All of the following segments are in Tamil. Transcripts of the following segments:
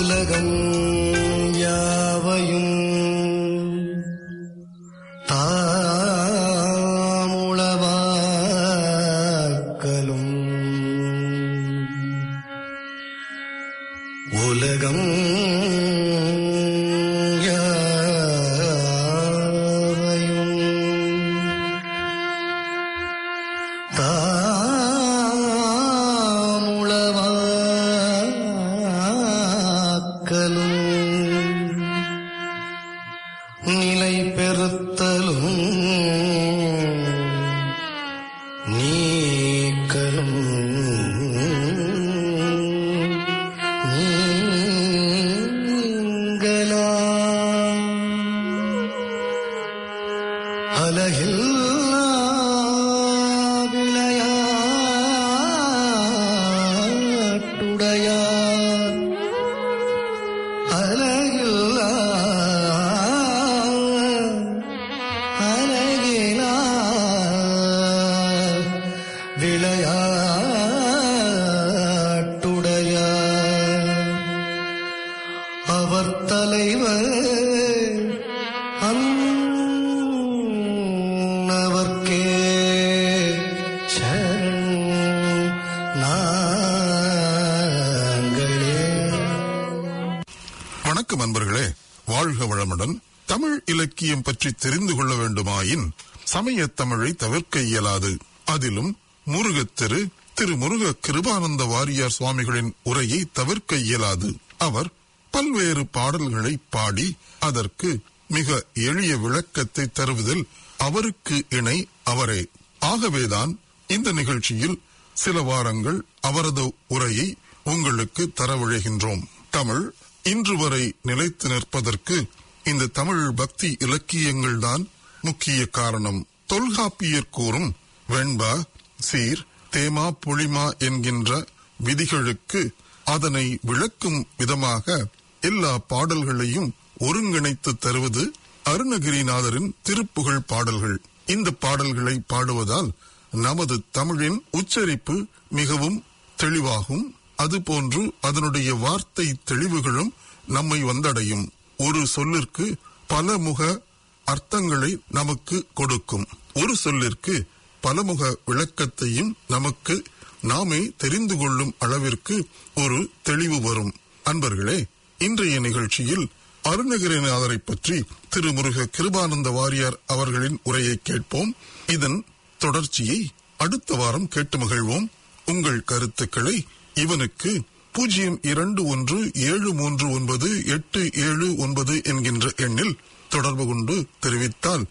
உலகம் யாவையும் தாமுளவாக்கலும் உலகம் யாவையும் தாமுளவாக்கலும் நிலை பெறுத்தலும் நீக்கலும் நீங்களாம் அலகில்லா விளையாட்டுடையார் அலகில்லா அலகிலா விளையாட்டுடையார் அவர் தலைவர் அன்னவர்க்கே சரண் நாங்களே வணக்கம் அன்பர்களே வாழ்க வளமுடன் தமிழ் இலக்கியம் பற்றி தெரிந்து கொள்ள வேண்டுமாயின் சமயத் தமிழை தவிர்க்க இயலாது அதிலும் முருகத்திரு திரு முருக கிருபானந்த வாரியார் சுவாமிகளின் உரையை தவிர்க்க இயலாது அவர் பல்வேறு பாடல்களை பாடி அதற்கு மிக எளிய விளக்கத்தை தருவதில் அவருக்கு இணை அவரே ஆகவேதான் இந்த நிகழ்ச்சியில் சில வாரங்கள் அவரது உரையை உங்களுக்கு தரவழைகின்றோம் தமிழ் இன்று வரை நிலைத்து நிற்பதற்கு இந்த தமிழ் பக்தி இலக்கியங்கள்தான் முக்கிய காரணம் தொல்காப்பியர் கூறும் வெண்பா சீர் தேமா பொழிமா என்கின்ற விதிகளுக்கு அதனை விளக்கும் விதமாக எல்லா பாடல்களையும் ஒருங்கிணைத்து தருவது அருணகிரிநாதரின் திருப்புகழ் பாடல்கள் இந்த பாடல்களை பாடுவதால் நமது தமிழின் உச்சரிப்பு மிகவும் தெளிவாகும் அதுபோன்று அதனுடைய வார்த்தை தெளிவுகளும் நம்மை வந்தடையும் ஒரு சொல்லிற்கு பல முக அர்த்தங்களை நமக்கு கொடுக்கும் ஒரு சொல்லிற்கு பலமுக விளக்கத்தையும் நமக்கு நாமே தெரிந்து கொள்ளும் அளவிற்கு ஒரு தெளிவு வரும் அன்பர்களே இன்றைய நிகழ்ச்சியில் அருணகிரிநாதரை பற்றி திருமுருக கிருபானந்த வாரியார் அவர்களின் உரையை கேட்போம் இதன் தொடர்ச்சியை அடுத்த வாரம் கேட்டு மகிழ்வோம் உங்கள் கருத்துக்களை இவனுக்கு பூஜ்ஜியம் இரண்டு ஒன்று ஏழு மூன்று ஒன்பது எட்டு ஏழு ஒன்பது என்கின்ற எண்ணில் தொடர்பு கொண்டு தெரிவித்தால்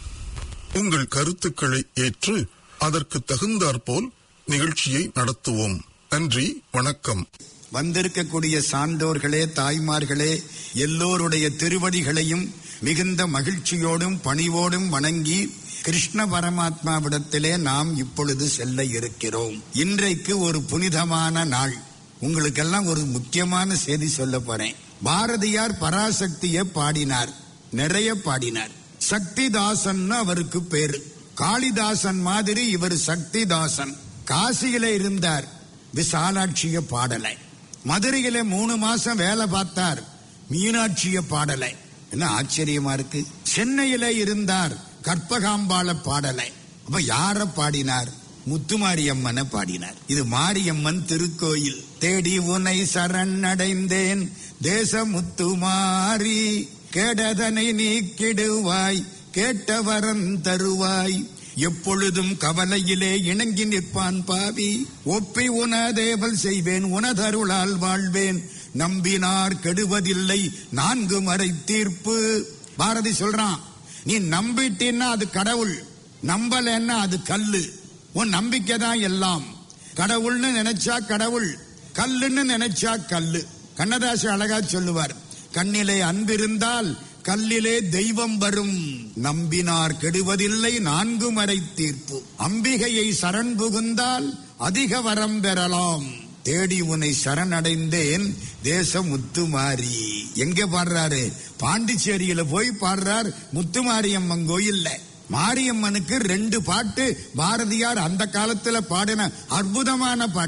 உங்கள் கருத்துக்களை ஏற்று அதற்கு தகுந்தாற்போல் நிகழ்ச்சியை நடத்துவோம் நன்றி வணக்கம் வந்திருக்கக்கூடிய சான்றோர்களே தாய்மார்களே எல்லோருடைய திருவடிகளையும் மிகுந்த மகிழ்ச்சியோடும் பணிவோடும் வணங்கி கிருஷ்ண பரமாத்மாவிடத்திலே நாம் இப்பொழுது செல்ல இருக்கிறோம் இன்றைக்கு ஒரு புனிதமான நாள் உங்களுக்கெல்லாம் ஒரு முக்கியமான செய்தி சொல்ல போறேன் பாரதியார் பராசக்தியை பாடினார் நிறைய பாடினார் சக்திதாசன் அவருக்கு பேரு காளிதாசன் மாதிரி இவர் சக்திதாசன் காசியில இருந்தார் விசாலாட்சிய பாடலை மதுரையில மூணு மாசம் வேலை பார்த்தார் மீனாட்சிய பாடலை என்ன ஆச்சரியமா இருக்கு சென்னையில இருந்தார் கற்பகாம்பாள பாடலை அப்ப யார பாடினார் முத்துமாரியம்மனை பாடினார் இது மாரியம்மன் திருக்கோயில் தேடி உனை சரணடைந்தேன் தேச முத்துமாரி கேடதனை நீக்கிடுவாய் கேட்டவரன் தருவாய் எப்பொழுதும் கவலையிலே இணங்கி நிற்பான் பாவி ஒப்பி உனதேவல் செய்வேன் உனதருளால் வாழ்வேன் நம்பினார் கெடுவதில்லை நான்கு மறை தீர்ப்பு பாரதி சொல்றான் நீ நம்பிட்டீன்னா அது கடவுள் நம்பலன்னா அது கல்லு உன் நம்பிக்கை தான் எல்லாம் கடவுள்னு நினைச்சா கடவுள் கல்லுன்னு நினைச்சா கல்லு கண்ணதாச அழகா சொல்லுவார் கண்ணிலே அன்பிருந்தால் கல்லிலே தெய்வம் வரும் நம்பினார் கெடுவதில்லை நான்கு மறை தீர்ப்பு அம்பிகையை சரண் புகுந்தால் அதிக வரம் பெறலாம் தேடி உன்னை சரணடைந்தேன் தேச முத்துமாரி எங்க பாடுறாரு பாண்டிச்சேரியில போய் பாடுறார் முத்துமாரியம்மன் கோயில்ல மாரியம்மனுக்கு ரெண்டு பாட்டு பாரதியார் அந்த காலத்துல பாடின அற்புதமான பாட்டு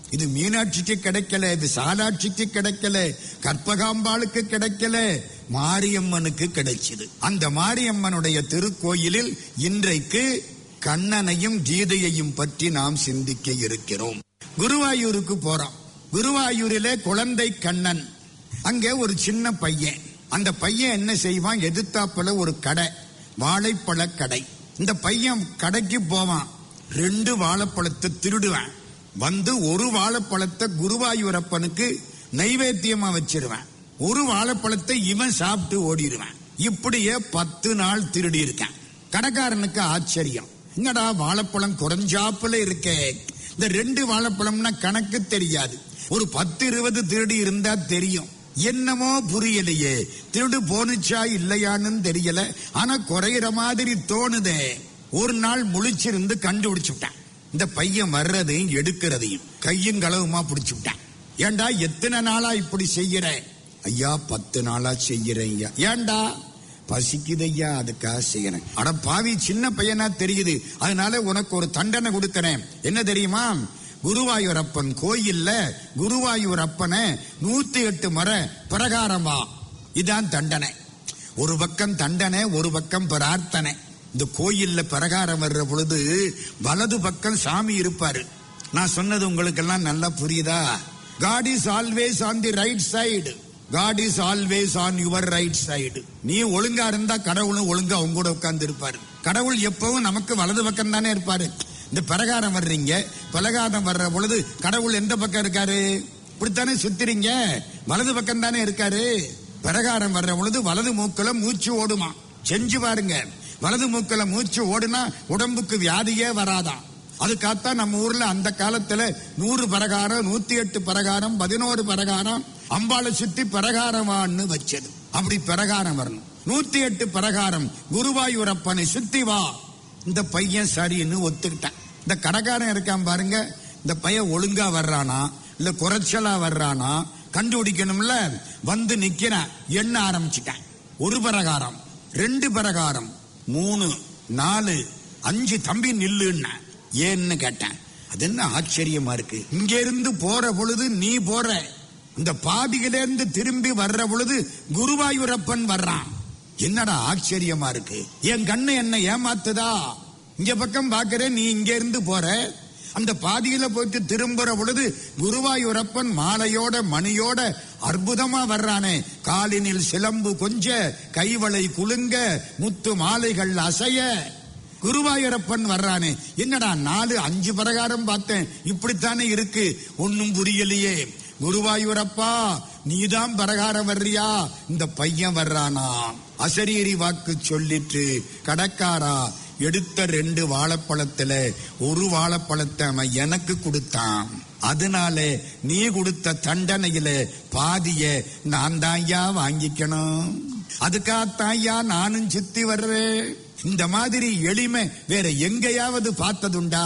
இது மீனாட்சிக்கு கிடைக்கல இது சாலாட்சிக்கு கிடைக்கல கற்பகாம்பாளுக்கு கிடைக்கல மாரியம்மனுக்கு கிடைச்சது அந்த மாரியம்மனுடைய திருக்கோயிலில் இன்றைக்கு கண்ணனையும் கீதையையும் பற்றி நாம் சிந்திக்க இருக்கிறோம் குருவாயூருக்கு போறோம் குருவாயூரிலே குழந்தை கண்ணன் அங்கே ஒரு சின்ன பையன் அந்த பையன் என்ன செய்வான் எதிர்த்தாப்புல ஒரு கடை வாழைப்பழ கடை இந்த பையன் கடைக்கு போவான் ரெண்டு வாழைப்பழத்தை திருடுவான் வந்து ஒரு வாழைப்பழத்தை குருவாயூரப்பனுக்கு நைவேத்தியமா வச்சிருவேன் ஒரு வாழைப்பழத்தை இவன் சாப்பிட்டு ஓடிடுவான் இப்படியே பத்து நாள் திருடி இருக்கான் கடைக்காரனுக்கு ஆச்சரியம் என்னடா வாழைப்பழம் குறைஞ்சாப்புல இருக்கே இந்த ரெண்டு வாழைப்பழம்னா கணக்கு தெரியாது ஒரு பத்து இருபது திருடி இருந்தா தெரியும் என்னமோ புரியலையே திருடு போனுச்சா இல்லையான்னு தெரியல ஆனா குறையிற மாதிரி தோணுதே ஒரு நாள் முழிச்சிருந்து கண்டுபிடிச்சுட்டான் இந்த பையன் வர்றதையும் எடுக்கிறதையும் கையும் களவுமா பிடிச்சு விட்டான் ஏண்டா எத்தனை நாளா இப்படி செய்யற ஐயா பத்து நாளா செய்யறேன் ஐயா ஏண்டா பசிக்குதையா அதுக்காக செய்யறேன் அட பாவி சின்ன பையனா தெரியுது அதனால உனக்கு ஒரு தண்டனை கொடுக்கறேன் என்ன தெரியுமா குருவாயூரப்பன் கோயில்ல குருவாயூரப்பனை நூத்தி எட்டு முறை பிரகாரமா இதான் தண்டனை ஒரு பக்கம் தண்டனை ஒரு பக்கம் பிரார்த்தனை இந்த கோயில்ல பிரகாரம் வர்ற பொழுது வலது பக்கம் சாமி இருப்பாரு நான் சொன்னது உங்களுக்கு எல்லாம் நல்லா புரியுதா God is always on the right side God is always on your right side நீ ஒழுங்கா இருந்தா கடவுளும் ஒழுங்கா உங்க கூட உட்கார்ந்து இருப்பாரு கடவுள் எப்பவும் நமக்கு வலது பக்கம் தானே இருப்பாரு இந்த பிரகாரம் வர்றீங்க பலகாரம் வர்ற பொழுது கடவுள் எந்த பக்கம் இருக்காரு இப்படித்தானே சுத்துறீங்க வலது பக்கம் தானே இருக்காரு பிரகாரம் வர்ற பொழுது வலது மூக்குல மூச்சு ஓடுமா செஞ்சு பாருங்க வலது மூக்குல மூச்சு ஓடுனா உடம்புக்கு வியாதியே வராதாம் அதுக்காகத்தான் நம்ம ஊர்ல அந்த காலத்துல நூறு பிரகாரம் நூத்தி எட்டு பிரகாரம் பதினோரு பிரகாரம் அம்பாளை சுத்தி பிரகாரமான்னு வச்சது அப்படி பிரகாரம் வரணும் நூத்தி எட்டு பிரகாரம் குருவாயூரப்பனை சுத்தி வா இந்த பையன் சரின்னு ஒத்துக்கிட்டான் இந்த கடைக்காரன் இருக்கான் பாருங்க இந்த பையன் ஒழுங்கா வர்றானா இல்ல குறைச்சலா வர்றானா கண்டுபிடிக்கணும்ல வந்து நிக்கிறான் எண்ண ஆரம்பிச்சிட்டான் ஒரு பிரகாரம் ரெண்டு பிரகாரம் மூணு நாலு அஞ்சு தம்பி நில்லுன்னா ஏன்னு கேட்டேன் அது என்ன ஆச்சரியமா இருக்கு இங்க இருந்து போற பொழுது நீ போற இந்த பாதியில இருந்து திரும்பி வர்ற பொழுது குருவாயூரப்பன் வர்றான் என்னடா ஆச்சரியமா இருக்கு என் கண்ணு என்ன ஏமாத்துதா இங்க பக்கம் பாக்குறேன் நீ இங்க இருந்து போற அந்த பாதியில போயிட்டு திரும்புற பொழுது குருவாயூரப்பன் மாலையோட மணியோட அற்புதமா வர்றானே காலினில் சிலம்பு கொஞ்ச கைவளை குலுங்க முத்து மாலைகள் அசைய குருவாயூரப்பன் வர்றானே என்னடா நாலு அஞ்சு பிரகாரம் பார்த்தேன் இப்படித்தானே இருக்கு ஒன்னும் புரியலையே குருவாயூரப்பா நீதான் பிரகாரம் வர்றியா இந்த பையன் வர்றானா அசரீரி வாக்கு சொல்லிட்டு கடக்காரா எடுத்த ரெண்டு வாழைப்பழத்துல ஒரு வாழைப்பழத்தை அவன் எனக்கு கொடுத்தான் அதனால நீ கொடுத்த தண்டனையில பாதிய நான் தான்யா வாங்கிக்கணும் அதுக்காகத்தான்யா நானும் சுத்தி வர்றேன் இந்த மாதிரி எளிமை வேற எங்கேயாவது பார்த்ததுண்டா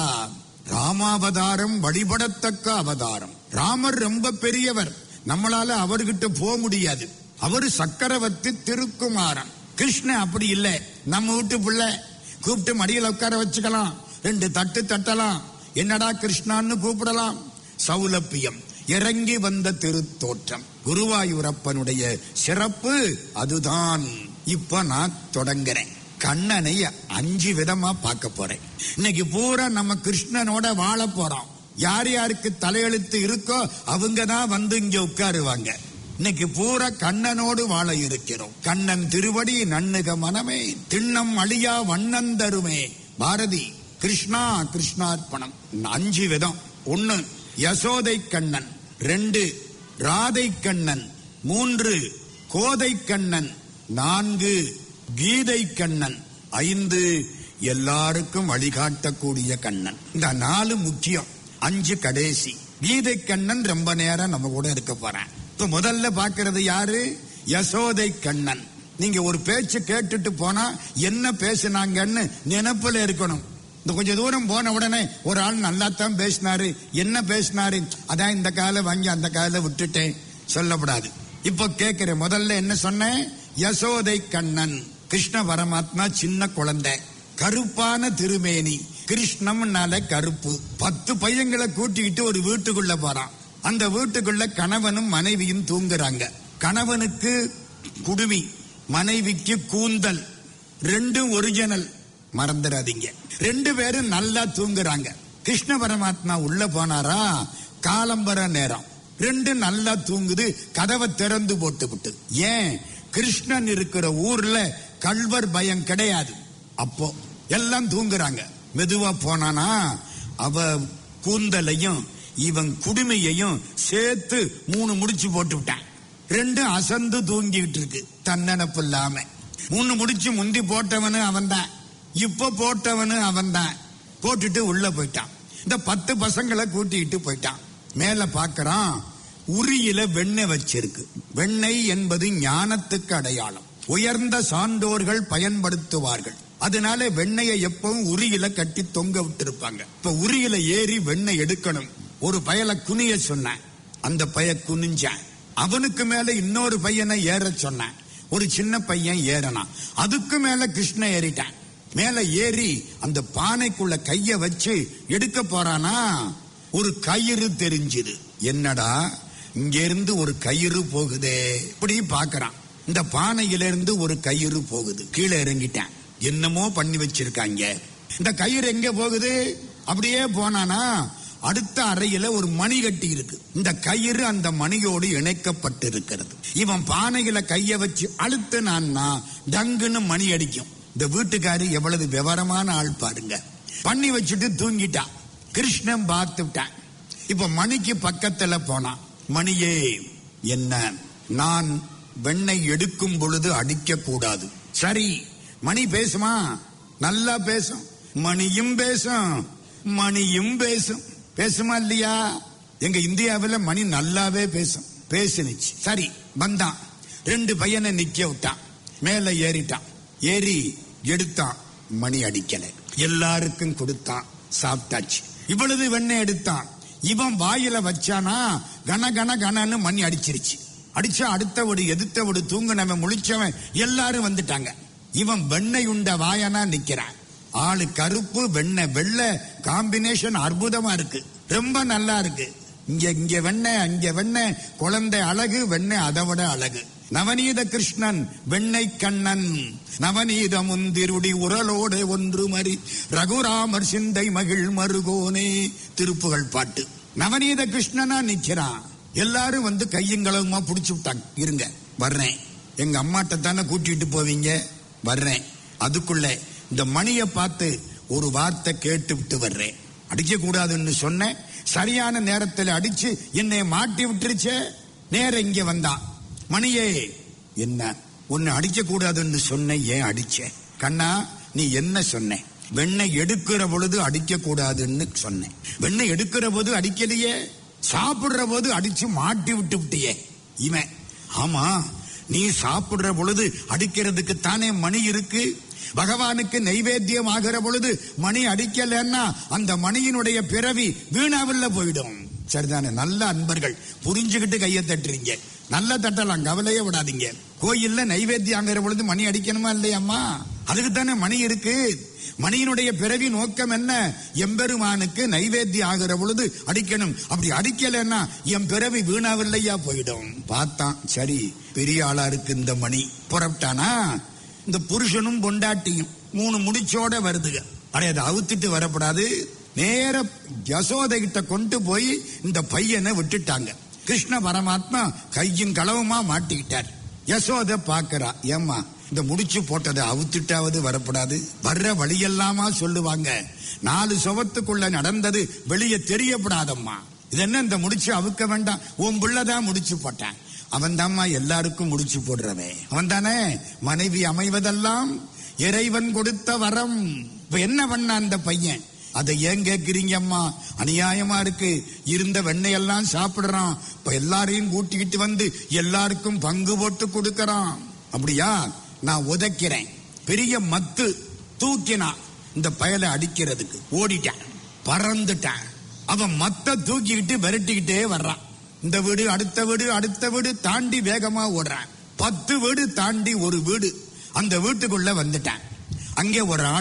ராமாவதாரம் வழிபடத்தக்க அவதாரம் ராமர் ரொம்ப பெரியவர் நம்மளால அவர்கிட்ட போக முடியாது அவரு சக்கரவர்த்தி திருக்குமாரன் கிருஷ்ணன் அப்படி இல்லை நம்ம வீட்டு பிள்ளை கூப்பிட்டு மடியில உட்கார வச்சுக்கலாம் ரெண்டு தட்டு தட்டலாம் என்னடா கிருஷ்ணான்னு கூப்பிடலாம் சௌலப்பியம் இறங்கி வந்த திருத்தோற்றம் குருவாயூரப்பனுடைய சிறப்பு அதுதான் இப்ப நான் தொடங்குறேன் கண்ணனை அஞ்சு விதமா பார்க்க போறேன் இன்னைக்கு பூரா நம்ம கிருஷ்ணனோட வாழ போறோம் யார் யாருக்கு தலையெழுத்து இருக்கோ அவங்க தான் வந்து இங்க உட்காருவாங்க இன்னைக்கு பூரா கண்ணனோடு வாழ இருக்கிறோம் கண்ணன் திருவடி நன்னுக மனமே திண்ணம் அழியா வண்ணன் தருமே பாரதி கிருஷ்ணா கிருஷ்ணார்ப்பணம் அஞ்சு விதம் ஒன்னு யசோதை கண்ணன் ரெண்டு ராதை கண்ணன் மூன்று கோதை கண்ணன் நான்கு கீதை கண்ணன் ஐந்து எல்லாருக்கும் வழிகாட்டக்கூடிய கண்ணன் இந்த நாலு முக்கியம் அஞ்சு கடைசி கீதை கண்ணன் ரொம்ப நேரம் நம்ம கூட இருக்க போறேன் இப்ப முதல்ல பாக்குறது யாரு யசோதை கண்ணன் நீங்க ஒரு பேச்சு கேட்டுட்டு போனா என்ன பேசுனாங்கன்னு நினைப்புல இருக்கணும் இந்த கொஞ்ச தூரம் போன உடனே ஒரு ஆள் நல்லா தான் பேசினாரு என்ன பேசினாரு அதான் இந்த காலை வாங்கி அந்த காலை விட்டுட்டேன் சொல்லப்படாது இப்போ கேட்கிறேன் முதல்ல என்ன சொன்னேன் யசோதை கண்ணன் கிருஷ்ண பரமாத்மா சின்ன குழந்தை கருப்பான திருமேனி கிருஷ்ணம்னால கருப்பு பத்து பையங்களை கூட்டிக்கிட்டு ஒரு வீட்டுக்குள்ள போறான் அந்த வீட்டுக்குள்ள கணவனும் மனைவியும் தூங்குறாங்க கணவனுக்கு குடுமி மனைவிக்கு கூந்தல் ரெண்டும் ஒரிஜினல் மறந்துடாதீங்க ரெண்டு பேரும் நல்லா தூங்குறாங்க கிருஷ்ண பரமாத்மா உள்ள போனாரா காலம்பர நேரம் ரெண்டு நல்லா தூங்குது கதவை திறந்து போட்டு விட்டு ஏன் கிருஷ்ணன் இருக்கிற ஊர்ல கல்வர் பயம் கிடையாது அப்போ எல்லாம் தூங்குறாங்க மெதுவா போனானா அவ கூந்தலையும் இவன் குடுமையையும் சேர்த்து மூணு முடிச்சு போட்டு விட்டான் ரெண்டும் அசந்து தூங்கிட்டு இருக்கு தன்னனப்பு இல்லாம மூணு முடிச்சு முந்தி போட்டவனு அவன்தான் இப்ப போட்டவனு அவன்தான் போட்டுட்டு உள்ள போயிட்டான் இந்த பத்து பசங்களை கூட்டிட்டு போயிட்டான் மேல பாக்குறான் உரியில வெண்ணெய் வச்சிருக்கு வெண்ணெய் என்பது ஞானத்துக்கு அடையாளம் உயர்ந்த சான்றோர்கள் பயன்படுத்துவார்கள் அதனால வெண்ணெயை எப்பவும் உரியில கட்டி தொங்க விட்டிருப்பாங்க இப்ப உரியில ஏறி வெண்ணெய் எடுக்கணும் ஒரு பயல குனிய சொன்னேன் அந்த பய குனிஞ்சான் அவனுக்கு மேல இன்னொரு பையனை ஏற சொன்னேன் ஒரு சின்ன பையன் ஏறனான் அதுக்கு மேல கிருஷ்ண ஏறிட்டான் மேல ஏறி அந்த பானைக்குள்ள கைய வச்சு எடுக்க போறானா ஒரு கயிறு தெரிஞ்சுது என்னடா இங்க இருந்து ஒரு கயிறு போகுதே இப்படி பாக்குறான் இந்த பானையில இருந்து ஒரு கயிறு போகுது கீழே இறங்கிட்டான் என்னமோ பண்ணி வச்சிருக்காங்க இந்த கயிறு எங்க போகுது அப்படியே போனானா அடுத்த அறையில ஒரு மணி கட்டி இருக்கு இந்த கயிறு அந்த மணியோடு இணைக்கப்பட்டிருக்கிறது இவன் பானையில கைய வச்சு அழுத்தினான்னா டங்குன்னு மணி அடிக்கும் இந்த வீட்டுக்காரி எவ்வளவு விவரமான ஆள் பாருங்க பண்ணி வச்சுட்டு தூங்கிட்டா கிருஷ்ணன் பார்த்துட்டான் இப்ப மணிக்கு பக்கத்துல போனான் மணியே என்ன நான் வெண்ணெய் எடுக்கும் பொழுது அடிக்க கூடாது சரி மணி பேசுமா நல்லா பேசும் மணியும் பேசும் மணியும் பேசும் பேசுமா இல்லையா எங்க இந்தியாவில் மணி நல்லாவே பேசும் பேசுனுச்சு சரி வந்தான் ரெண்டு பையனை நிக்க விட்டான் மேல ஏறிட்டான் ஏறி எடுத்தான் மணி அடிக்கல எல்லாருக்கும் கொடுத்தான் சாப்பிட்டாச்சு இவ்வளவு வெண்ணெய் எடுத்தான் இவன் வாயில வச்சானா கன கன கனன்னு மணி அடிச்சிருச்சு அடிச்சா அடுத்தவடு எதிர்த்தவடு தூங்குனவன் முழிச்சவன் எல்லாரும் வந்துட்டாங்க இவன் வெண்ணெய் உண்ட வாயனா நிக்கிறான் ஆளு கருப்பு வெண்ணெய் வெள்ளை காம்பினேஷன் அற்புதமா இருக்கு ரொம்ப நல்லா இருக்கு இங்க இங்க வெண்ணெய் அங்க வெண்ணெய் குழந்தை அழகு வெண்ணெய் அதை விட அழகு நவநீத கிருஷ்ணன் வெண்ணெய் கண்ணன் நவநீத முந்திருடி உரலோடு ஒன்று மறி ரகுராமர் சிந்தை மகிழ் மருகோனே திருப்புகழ் பாட்டு நவநீத கிருஷ்ணனா நிக்கிறான் எல்லாரும் வந்து கையங்களவுமா புடிச்சு விட்டாங்க இருங்க வர்றேன் எங்க அம்மாட்ட தானே கூட்டிட்டு போவீங்க வர்றேன் அதுக்குள்ள இந்த மணியை பார்த்து ஒரு வார்த்தை கேட்டு விட்டு வர்றேன் அடிக்க கூடாதுன்னு சொன்னேன் சரியான நேரத்தில் அடிச்சு என்னை மாட்டி விட்டுருச்சே நேர இங்க வந்தான் மணியே என்ன உன்னை அடிக்க கூடாதுன்னு சொன்ன ஏன் அடிச்ச கண்ணா நீ என்ன சொன்ன வெண்ணெய் எடுக்கிற பொழுது அடிக்க கூடாதுன்னு சொன்னேன் வெண்ணெய் எடுக்கிற போது அடிக்கலையே சாப்பிடுற போது அடிச்சு மாட்டி விட்டு விட்டியே இவன் ஆமா நீ சாப்பிடுற பொழுது அடிக்கிறதுக்கு தானே மணி இருக்கு பகவானுக்கு நைவேத்தியம் ஆகிற பொழுது மணி அடிக்கலன்னா அந்த மணியினுடைய பிறவி வீணாவில்ல போயிடும் சரிதானே நல்ல அன்பர்கள் புரிஞ்சுக்கிட்டு கையை தட்டுறீங்க நல்ல தட்டலாம் கவலையே விடாதீங்க கோயில்ல நைவேத்தியம் ஆகிற பொழுது மணி அடிக்கணுமா இல்லையாம்மா அதுக்கு தானே மணி இருக்கு மணியினுடைய பிறவி நோக்கம் என்ன எம்பெருமானுக்கு நைவேத்தியம் ஆகிற பொழுது அடிக்கணும் அப்படி அடிக்கலைன்னா என் பிறவி வீணாவில்லையா போயிடும் பார்த்தான் சரி பெரிய ஆளா இருக்கு இந்த மணி புறப்பட்டானா இந்த புருஷனும் பொண்டாட்டியும் மூணு முடிச்சோட வருதுக அடே அதை அவுத்துட்டு வரப்படாது நேர யசோதை கிட்ட கொண்டு போய் இந்த பையனை விட்டுட்டாங்க கிருஷ்ண பரமாத்மா கையும் களவுமா மாட்டிக்கிட்டார் யசோதை பாக்குறா ஏம்மா இந்த முடிச்சு போட்டதை அவுத்துட்டாவது வரப்படாது வர்ற வழியெல்லாமா சொல்லுவாங்க நாலு சுவத்துக்குள்ள நடந்தது வெளியே தெரியப்படாதம்மா இது என்ன இந்த முடிச்சு அவுக்க வேண்டாம் உன் புள்ளதான் முடிச்சு போட்டான் அவன் தாம்மா எல்லாருக்கும் முடிச்சு போடுறவன் அவன் தானே மனைவி அமைவதெல்லாம் இறைவன் கொடுத்த வரம் இப்ப என்ன பண்ண அந்த பையன் அதை ஏன் கேக்குறீங்க அம்மா அநியாயமா இருக்கு இருந்த வெண்ணையெல்லாம் சாப்பிடுறான் இப்ப எல்லாரையும் கூட்டிக்கிட்டு வந்து எல்லாருக்கும் பங்கு போட்டு கொடுக்கறான் அப்படியா நான் உதைக்கிறேன் பெரிய மத்து தூக்கினான் இந்த பயலை அடிக்கிறதுக்கு ஓடிட்டான் பறந்துட்டான் அவன் மத்த தூக்கிக்கிட்டு விரட்டிக்கிட்டே வர்றான் இந்த வீடு அடுத்த வீடு அடுத்த வீடு தாண்டி வேகமா ஓடுறான் பத்து வீடு தாண்டி ஒரு வீடு அந்த வீட்டுக்குள்ள வந்துட்டான் அங்கே ஒரு ஆளு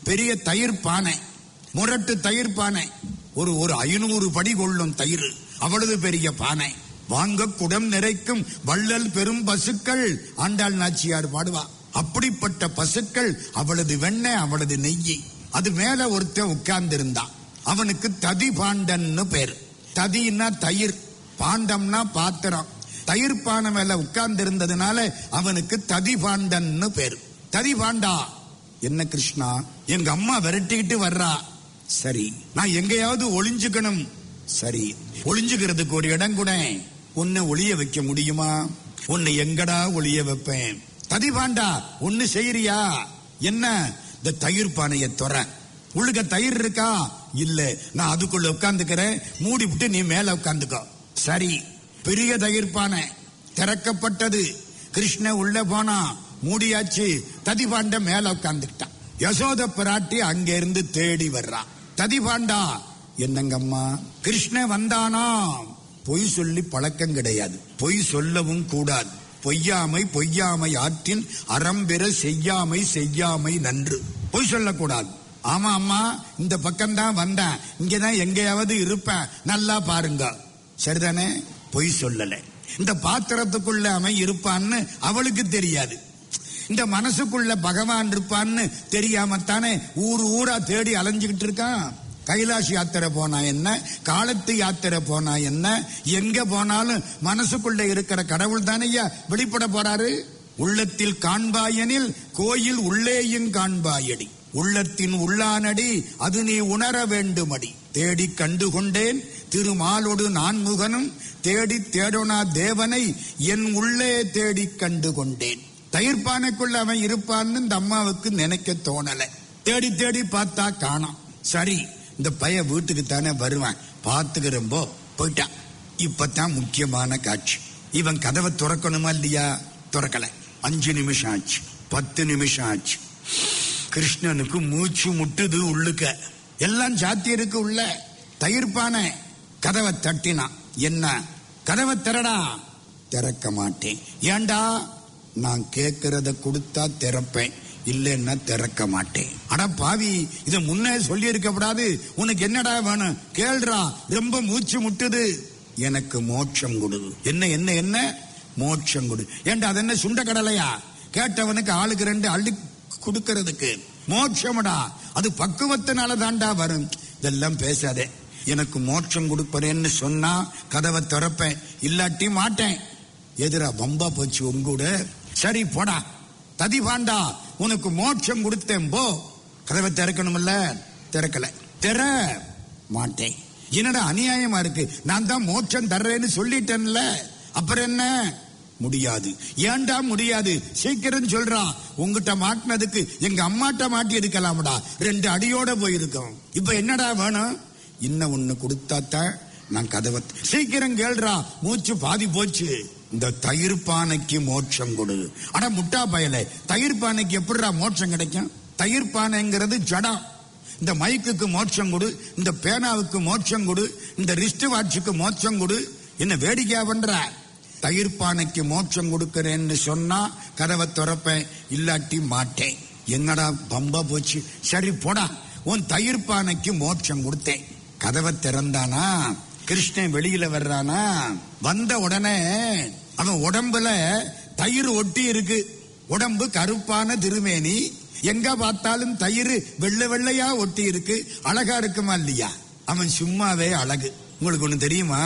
பெரிய தயிர் பானை முரட்டு தயிர் பானை ஒரு ஒரு ஐநூறு படி கொள்ளும் தயிர் அவ்வளவு பெரிய பானை வாங்க குடம் நிறைக்கும் வள்ளல் பெரும் பசுக்கள் ஆண்டாள் நாச்சியார் பாடுவா அப்படிப்பட்ட பசுக்கள் அவளது வெண்ணெய் அவளது நெய்யி அது மேல ஒருத்தன் உட்கார்ந்து இருந்தான் அவனுக்கு ததி பாண்டன்னு பேர் ததின்னா தயிர் பாண்டம்னா பாத்திரம் தயிர் பானை மேல உட்கார்ந்து இருந்ததுனால அவனுக்கு ததி பாண்டன்னு பேர் ததி பாண்டா என்ன கிருஷ்ணா எங்க அம்மா விரட்டிக்கிட்டு வர்றா சரி நான் எங்கேயாவது ஒளிஞ்சுக்கணும் சரி ஒளிஞ்சுக்கிறதுக்கு ஒரு இடம் கூட உன்னை ஒளிய வைக்க முடியுமா உன்னை எங்கடா ஒளிய வைப்பேன் ததிபாண்டா ஒன்னு செய்யறியா என்ன இந்த தயிர் பானைய துற உள்ளுக்க தயிர் இருக்கா இல்ல நான் அதுக்குள்ள உட்கார்ந்துக்கிறேன் மூடி விட்டு நீ மேல உட்கார்ந்துக்கோ சரி பெரிய தயிர் பானை திறக்கப்பட்டது கிருஷ்ண உள்ள போனா மூடியாச்சு ததிபாண்ட மேல உட்கார்ந்துக்கிட்டான் யசோத பிராட்டி அங்க இருந்து தேடி வர்றா ததிபாண்டா என்னங்கம்மா கிருஷ்ண வந்தானா பொய் சொல்லி பழக்கம் கிடையாது பொய் சொல்லவும் கூடாது பொய்யாமை பொய்யாமை ஆற்றின் அறம்பெற செய்யாமை செய்யாமை நன்று பொய் சொல்லக்கூடாது ஆமா அம்மா இந்த பக்கம்தான் வந்தேன் இங்கதான் எங்கேயாவது இருப்பேன் நல்லா பாருங்க சரிதானே பொய் சொல்லல இந்த பாத்திரத்துக்குள்ள அவன் இருப்பான்னு அவளுக்கு தெரியாது இந்த மனசுக்குள்ள பகவான் இருப்பான்னு தெரியாமத்தானே ஊர் ஊரா தேடி அலைஞ்சுக்கிட்டு இருக்கான் கைலாஷ் யாத்திரை போனா என்ன காலத்து யாத்திரை போனா என்ன எங்க போனாலும் மனசுக்குள்ள இருக்கிற கடவுள் தானையா வெளிப்பட போறாரு உள்ளத்தில் காண்பாயெனில் கோயில் உள்ளேயும் காண்பாயடி உள்ளத்தின் உள்ளானடி அது நீ உணர வேண்டுமடி தேடி கண்டு கொண்டேன் திருமாலோடு நான்முகனும் தேடி தேடோனா தேவனை என் உள்ளே தேடி கண்டு கொண்டேன் தயிர்பானைக்குள்ள அவன் இருப்பான்னு இந்த அம்மாவுக்கு நினைக்க தோணல தேடி தேடி பார்த்தா காணோம் சரி இந்த பைய வீட்டுக்கு தானே வருவான் பார்த்துக்கிறம்போ போயிட்டான் இப்பதான் முக்கியமான காட்சி இவன் கதவை துறக்கணுமா இல்லையா துறக்கல அஞ்சு நிமிஷம் ஆச்சு பத்து நிமிஷம் ஆச்சு கிருஷ்ணனுக்கு மூச்சு முட்டுது உள்ளுக்க எல்லாம் சாத்தியருக்கு உள்ள தயிர்ப்பானை கதவை தட்டினான் என்ன கதவை திறடா திறக்க மாட்டேன் ஏண்டா நான் கேட்கறத கொடுத்தா திறப்பேன் இல்லைன்னா திறக்க மாட்டேன் அட பாவி இத முன்னே சொல்லி இருக்க கூடாது உனக்கு என்னடா வேணும் கேள்றா ரொம்ப மூச்சு முட்டுது எனக்கு மோட்சம் கொடு என்ன என்ன என்ன மோட்சம் கொடு ஏண்டா அது என்ன சுண்ட கடலையா கேட்டவனுக்கு ஆளுக்கு ரெண்டு அள்ளி கொடுக்கறதுக்கு மோட்சமடா அது பக்குவத்தினால தாண்டா வரும் இதெல்லாம் பேசாதே எனக்கு மோட்சம் கொடுப்பறேன்னு சொன்னா கதவை திறப்பேன் இல்லாட்டி மாட்டேன் எதிரா பம்பா போச்சு உங்கூட சரி போடா ததி பாண்டா உனக்கு மோட்சம் கொடுத்தேன் போ கதவை திறக்கணும்ல திறக்கல திற மாட்டேன் என்னடா அநியாயமா இருக்கு நான் தான் மோட்சம் தர்றேன்னு சொல்லிட்டேன்ல அப்புறம் என்ன முடியாது ஏன்டா முடியாது சீக்கிரம் சொல்றான் உங்ககிட்ட மாட்டினதுக்கு எங்க அம்மாட்ட மாட்டி எடுக்கலாம்டா ரெண்டு அடியோட போயிருக்கோம் இப்ப என்னடா வேணும் இன்னும் ஒண்ணு கொடுத்தாத்தான் நான் கதவை சீக்கிரம் கேள்றா மூச்சு பாதி போச்சு இந்த தயிர் பானைக்கு மோட்சம் கொடு அட முட்டா பயல தயிர் பானைக்கு எப்படிடா மோட்சம் கிடைக்கும் தயிர் பானைங்கிறது ஜடம் இந்த மைக்குக்கு மோட்சம் கொடு இந்த பேனாவுக்கு மோட்சம் கொடு இந்த ரிஸ்ட் வாட்சுக்கு மோட்சம் கொடு என்ன வேடிக்கையா பண்ற தயிர் பானைக்கு மோட்சம் கொடுக்கறேன்னு சொன்னா கதவை திறப்பேன் இல்லாட்டி மாட்டேன் என்னடா பம்பா போச்சு சரி போடா உன் தயிர் பானைக்கு மோட்சம் கொடுத்தேன் கதவை திறந்தானா கிருஷ்ணன் வெளியில வர்றானா வந்த உடனே அவன் உடம்புல தயிர் ஒட்டி இருக்கு உடம்பு கருப்பான திருமேனி எங்க பார்த்தாலும் தயிர் வெள்ளை வெள்ளையா ஒட்டி இருக்கு அழகா இருக்குமா இல்லையா அவன் சும்மாவே அழகு உங்களுக்கு ஒண்ணு தெரியுமா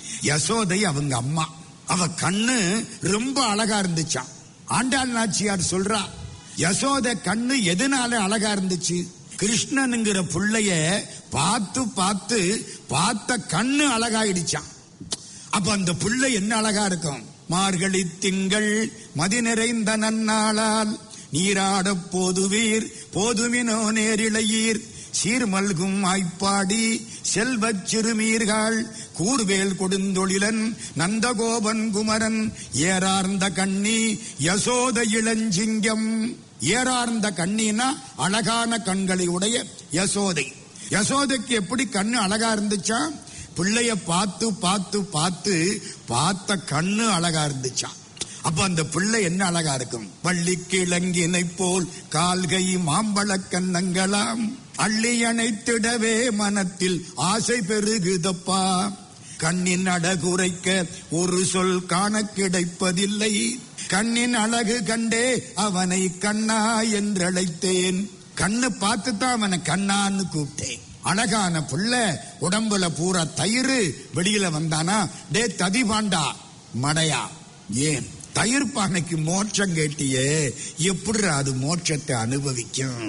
யசோதை அவங்க அம்மா அவ கண்ணு ரொம்ப அழகா இருந்துச்சான் ஆண்டாள் நாச்சியார் சொல்றா யசோத கண்ணு எதனால அழகா இருந்துச்சு கிருஷ்ணனுங்கிற புள்ளைய பார்த்து பார்த்து பார்த்த கண்ணு அழகாயிடுச்சான் அப்ப அந்த புள்ளை என்ன அழகா இருக்கும் மார்கழி திங்கள் மதி நிறைந்த நன்னாளால் நீராட போதுவீர் போதுமினோ நேரிழையீர் சீர்மல்கும் ஆய்ப்பாடி செல்வச் சிறுமீர்கள் கூர்வேல் கொடுந்தொழிலன் நந்தகோபன் குமரன் ஏறார்ந்த கண்ணி யசோத இளஞ்சிங்கம் ஏறார்ந்த கண்ணினா அழகான கண்களை உடைய யசோதை யசோதைக்கு எப்படி கண்ணு அழகா இருந்துச்சா பிள்ளைய பார்த்து பார்த்து பார்த்து பார்த்த கண்ணு அழகா இருந்துச்சான் அப்ப அந்த பிள்ளை என்ன அழகா இருக்கும் வள்ளி கிழங்கினை போல் கால்கை மாம்பழ கன்னங்களாம் அள்ளி அணைத்திடவே மனத்தில் ஆசை பெருகுதப்பா கண்ணின் அழகுரைக்க ஒரு சொல் காண கிடைப்பதில்லை கண்ணின் அழகு கண்டே அவனை கண்ணா என்றழைத்தேன் கண்ணு பார்த்து தான் அவனை கண்ணான்னு கூப்பிட்டேன் அழகான புள்ள உடம்புல பூரா தயிர் வெளியில வந்தானா டே ததிபாண்டா மடையா ஏன் தயிர் பானைக்கு மோட்சம் கேட்டியே எப்படி அது மோட்சத்தை அனுபவிக்கும்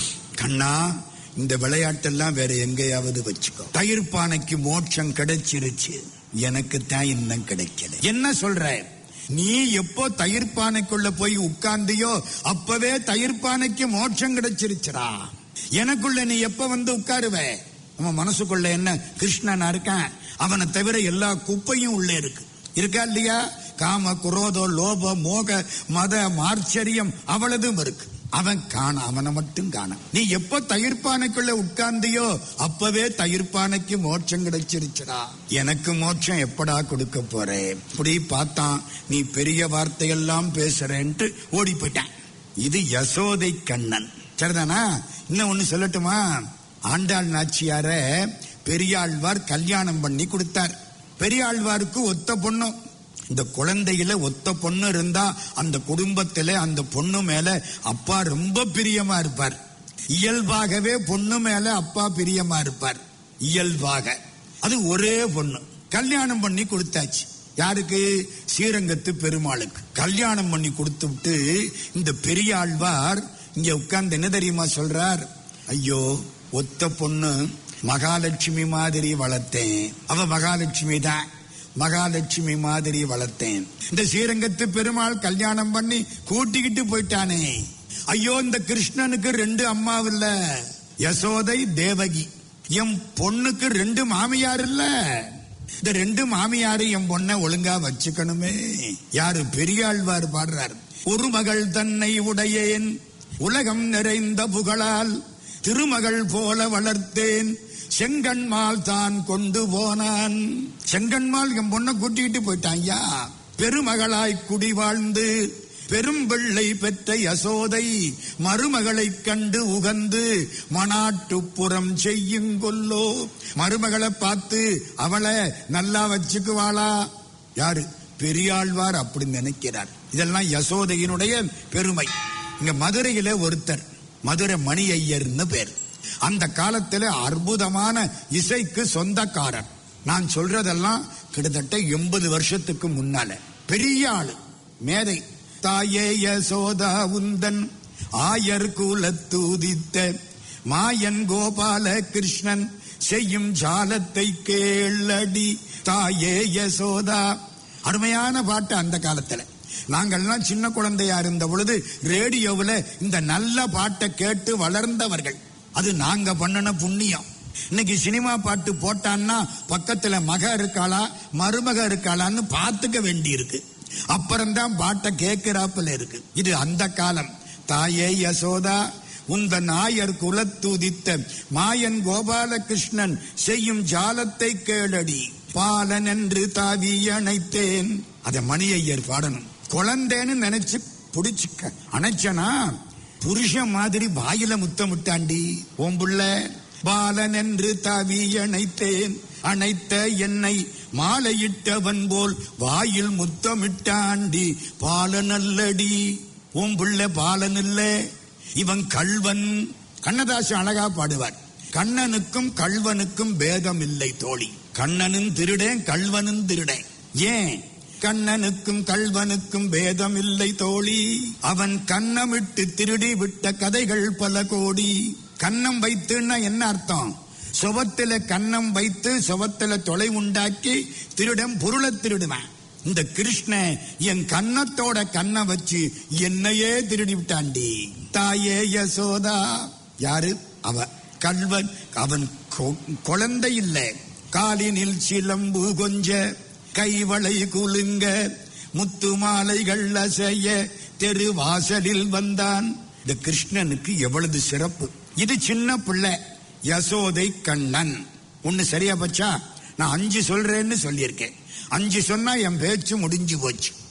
கண்ணா இந்த விளையாட்டெல்லாம் வேற எங்கேயாவது வச்சுக்கோ தயிர் பானைக்கு மோட்சம் கிடைச்சிருச்சு எனக்கு தான் இன்னும் கிடைக்கல என்ன சொல்ற நீ எப்போ தயிர் பானைக்குள்ள போய் உட்கார்ந்தியோ அப்பவே தயிர் பானைக்கு மோட்சம் கிடைச்சிருச்சுடா எனக்குள்ள நீ எப்ப வந்து உட்காருவ அவன் மனசுக்குள்ள என்ன கிருஷ்ணனா இருக்கான் அவனை தவிர எல்லா குப்பையும் உள்ளே இருக்கு இருக்கா இல்லையா காம குரோதோ லோப மோக மத மார்ச்சரியம் அவளதும் இருக்கு அவன் காண அவனை மட்டும் காண நீ எப்ப தயிர்பானைக்குள்ள உட்கார்ந்தியோ அப்பவே தயிர்பானைக்கு மோட்சம் கிடைச்சிருச்சுடா எனக்கு மோட்சம் எப்படா கொடுக்க போறே இப்படி பார்த்தான் நீ பெரிய வார்த்தையெல்லாம் பேசுறேன்ட்டு ஓடி போயிட்டான் இது யசோதை கண்ணன் சரிதானா இன்னும் ஒண்ணு சொல்லட்டுமா ஆண்டாள் நாச்சியார பெரியாழ்வார் கல்யாணம் பண்ணி கொடுத்தார் பெரியாழ்வாருக்கு ஒத்த பொண்ணும் இந்த குழந்தையில ஒத்த பொண்ணு இருந்தா அந்த குடும்பத்துல அந்த பொண்ணு மேல அப்பா ரொம்ப பிரியமா இருப்பார் இயல்பாகவே பொண்ணு மேல அப்பா பிரியமா இருப்பார் இயல்பாக அது ஒரே பொண்ணு கல்யாணம் பண்ணி கொடுத்தாச்சு யாருக்கு ஸ்ரீரங்கத்து பெருமாளுக்கு கல்யாணம் பண்ணி கொடுத்து விட்டு இந்த பெரியாழ்வார் இங்க உட்கார்ந்து என்ன தெரியுமா சொல்றார் ஐயோ ஒத்த பொண்ணு மகாலட்சுமி மாதிரி வளர்த்தேன் அவ மகாலட்சுமி தான் மகாலட்சுமி மாதிரி வளர்த்தேன் இந்த ஸ்ரீரங்கத்து பெருமாள் கல்யாணம் பண்ணி கூட்டிக்கிட்டு போயிட்டானே ஐயோ இந்த கிருஷ்ணனுக்கு ரெண்டு அம்மாவில்ல யசோதை தேவகி என் பொண்ணுக்கு ரெண்டு மாமியார் இல்ல இந்த ரெண்டு மாமியாரு என் பொண்ணை ஒழுங்கா வச்சுக்கணுமே யாரு பெரியாழ்வார் பாடுறார் ஒரு மகள் தன்னை உடையேன் உலகம் நிறைந்த புகழால் திருமகள் போல வளர்த்தேன் செங்கண்மால் தான் கொண்டு போனான் செங்கண்மால் என் பொண்ணை கூட்டிக்கிட்டு போயிட்டான் ஐயா பெருமகளாய் குடி வாழ்ந்து பெரும் பிள்ளை பெற்ற யசோதை மருமகளைக் கண்டு உகந்து மனாட்டுப்புறம் செய்யுங்கொல்லோ மருமகளை பார்த்து அவளை நல்லா வச்சுக்குவாளா யாரு பெரியாழ்வார் அப்படி நினைக்கிறார் இதெல்லாம் யசோதையினுடைய பெருமை இங்க மதுரையில ஒருத்தர் மதுரை மணி ஐயர்னு பேர் அந்த காலத்துல அற்புதமான இசைக்கு சொந்தக்காரர் நான் சொல்றதெல்லாம் கிட்டத்தட்ட எண்பது வருஷத்துக்கு முன்னால பெரிய ஆளு மேதை தாயே யசோதா உந்தன் ஆயர் குலத்தூதித்த மாயன் கோபால கிருஷ்ணன் செய்யும் ஜாலத்தை கேளடி தாயே யசோதா அருமையான பாட்டு அந்த காலத்துல நாங்கள்லாம் சின்ன குழந்தையா இருந்த பொழுது ரேடியோவுல இந்த நல்ல பாட்டை கேட்டு வளர்ந்தவர்கள் அது நாங்க பண்ணின புண்ணியம் இன்னைக்கு சினிமா பாட்டு போட்டான்னா பக்கத்துல மக இருக்காளா மருமக இருக்காளான்னு பார்த்துக்க வேண்டி இருக்கு அப்புறம்தான் பாட்டை கேட்கிறாப்புல இருக்கு இது அந்த காலம் தாயே யசோதா உந்த நாயர் குலத்துதித்த மாயன் கோபாலகிருஷ்ணன் செய்யும் ஜாலத்தை கேளடி பாலன் என்று தாவி அணைத்தேன் அத மணி ஐயர் பாடணும் குழந்தைன்னு நினைச்சு புடிச்சுக்க அணைச்சனா புருஷன் மாதிரி வாயில முத்தமிட்டாண்டி ஓம்புள்ள பாலன் என்று தாவி அணைத்தேன் அணைத்த என்னை மாலையிட்டவன் போல் வாயில் முத்தமிட்டாண்டி பாலன் அல்லடி உன் பிள்ளை பாலன் இல்ல இவன் கள்வன் கண்ணதாசன் அழகா பாடுவார் கண்ணனுக்கும் கள்வனுக்கும் பேதம் இல்லை தோழி கண்ணனும் திருடேன் கள்வனும் திருடேன் ஏன் கண்ணனுக்கும் கள்வனுக்கும் பேதம் இல்லை தோழி அவன் கண்ணமிட்டு திருடி விட்ட கதைகள் பல கோடி கண்ணம் வைத்துன்னா என்ன அர்த்தம் சுபத்தில கண்ணம் வைத்து சுபத்தில தொலை உண்டாக்கி திருடன் பொருளை திருடுவேன் இந்த கிருஷ்ண என் கண்ணத்தோட கண்ணை வச்சு என்னையே திருடி விட்டாண்டி தாயே யசோதா யாரு அவ கல்வன் அவன் கொ- குழந்தை இல்லை காலினில் சிலம்பு கொஞ்ச கைவளை குலுங்க முத்து மாலைகள் அசைய தெரு வாசலில் வந்தான் இந்த கிருஷ்ணனுக்கு எவ்வளவு சிறப்பு இது சின்ன பிள்ளை யசோதை கண்ணன் ஒண்ணு சரியா பச்சா நான் அஞ்சு சொல்றேன்னு சொல்லியிருக்கேன் அஞ்சு சொன்னா என் பேச்சு முடிஞ்சு போச்சு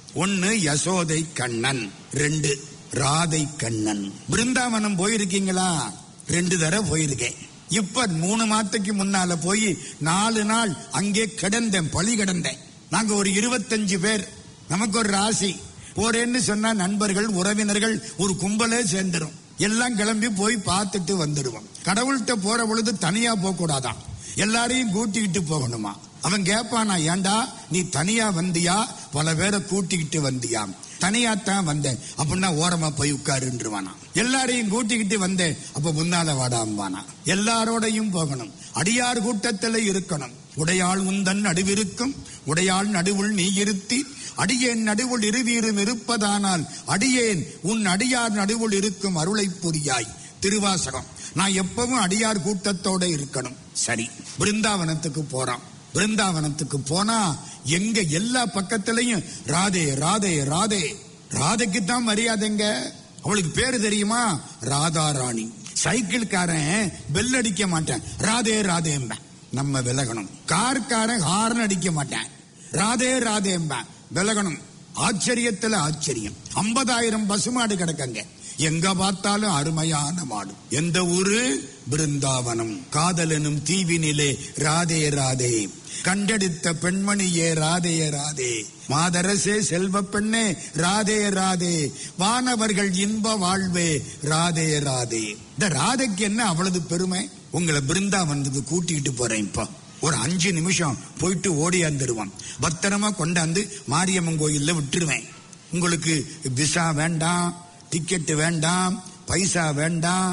ஒன்னு யசோதை கண்ணன் ரெண்டு ராதை கண்ணன் பிருந்தாவனம் போயிருக்கீங்களா ரெண்டு தடவை போயிருக்கேன் இப்ப மூணு மாதத்துக்கு முன்னால போய் நாலு நாள் அங்கே கிடந்தேன் பழி கிடந்தேன் நாங்க ஒரு இருபத்தஞ்சு பேர் நமக்கு ஒரு ராசி போறேன்னு சொன்னா நண்பர்கள் உறவினர்கள் ஒரு கும்பலே சேர்ந்துரும் எல்லாம் கிளம்பி போய் பார்த்துட்டு வந்துடுவோம் கடவுள்கிட்ட போற பொழுது தனியா போக கூடாதான் எல்லாரையும் கூட்டிக்கிட்டு போகணுமா அவன் கேட்பானா ஏண்டா நீ தனியா வந்தியா பல பேரை கூட்டிக்கிட்டு வந்தியா தனியா தான் வந்தேன் அப்படின்னா ஓரமா போய் உட்காருன்றுவானா எல்லாரையும் கூட்டிக்கிட்டு வந்தேன் அப்ப முன்னால வாடாம்பானா எல்லாரோடையும் போகணும் அடியார் கூட்டத்துல இருக்கணும் உடையாள் உந்தன் நடுவிருக்கும் உடையாள் நடுவுள் நீ இருத்தி அடியேன் நடுவுள் இருவீரும் இருப்பதானால் அடியேன் உன் அடியார் நடுவுள் இருக்கும் அருளை புரியாய் திருவாசகம் நான் எப்பவும் அடியார் கூட்டத்தோட இருக்கணும் சரி பிருந்தாவனத்துக்கு போறான் பிருந்தாவனத்துக்கு போனா எங்க எல்லா பக்கத்திலையும் ராதே ராதே ராதே ராதைக்கு தான் மரியாதைங்க அவளுக்கு பேரு தெரியுமா ராதா ராணி சைக்கிள்காரன் பெல் அடிக்க மாட்டேன் ராதே ராதேம்பேன் நம்ம விலகணும் கார்காரன் ஹார்ன் அடிக்க மாட்டேன் ராதே ராதேம்பேன் விலகணும் ஆச்சரியத்துல ஆச்சரியம் ஐம்பதாயிரம் பசுமாடு கிடக்கங்க எங்க பார்த்தாலும் அருமையான மாடு எந்த ஊரு பிருந்தாவனம் காதலனும் தீவினிலே ராதே ராதே கண்டெடுத்த பெண்மணியே ராதே ராதே மாதரசே செல்வ பெண்ணே ராதே ராதே வானவர்கள் இன்ப வாழ்வே ராதே ராதே இந்த ராதைக்கு என்ன அவ்வளவு பெருமை உங்களை பிருந்தாவனத்துக்கு கூட்டிட்டு போறேன் இப்போ ஒரு அஞ்சு நிமிஷம் போயிட்டு ஓடியாந்துருவான் பத்திரமா கொண்டாந்து மாரியம்மன் கோயில்ல விட்டுருவேன் உங்களுக்கு விசா வேண்டாம் டிக்கெட் வேண்டாம் பைசா வேண்டாம்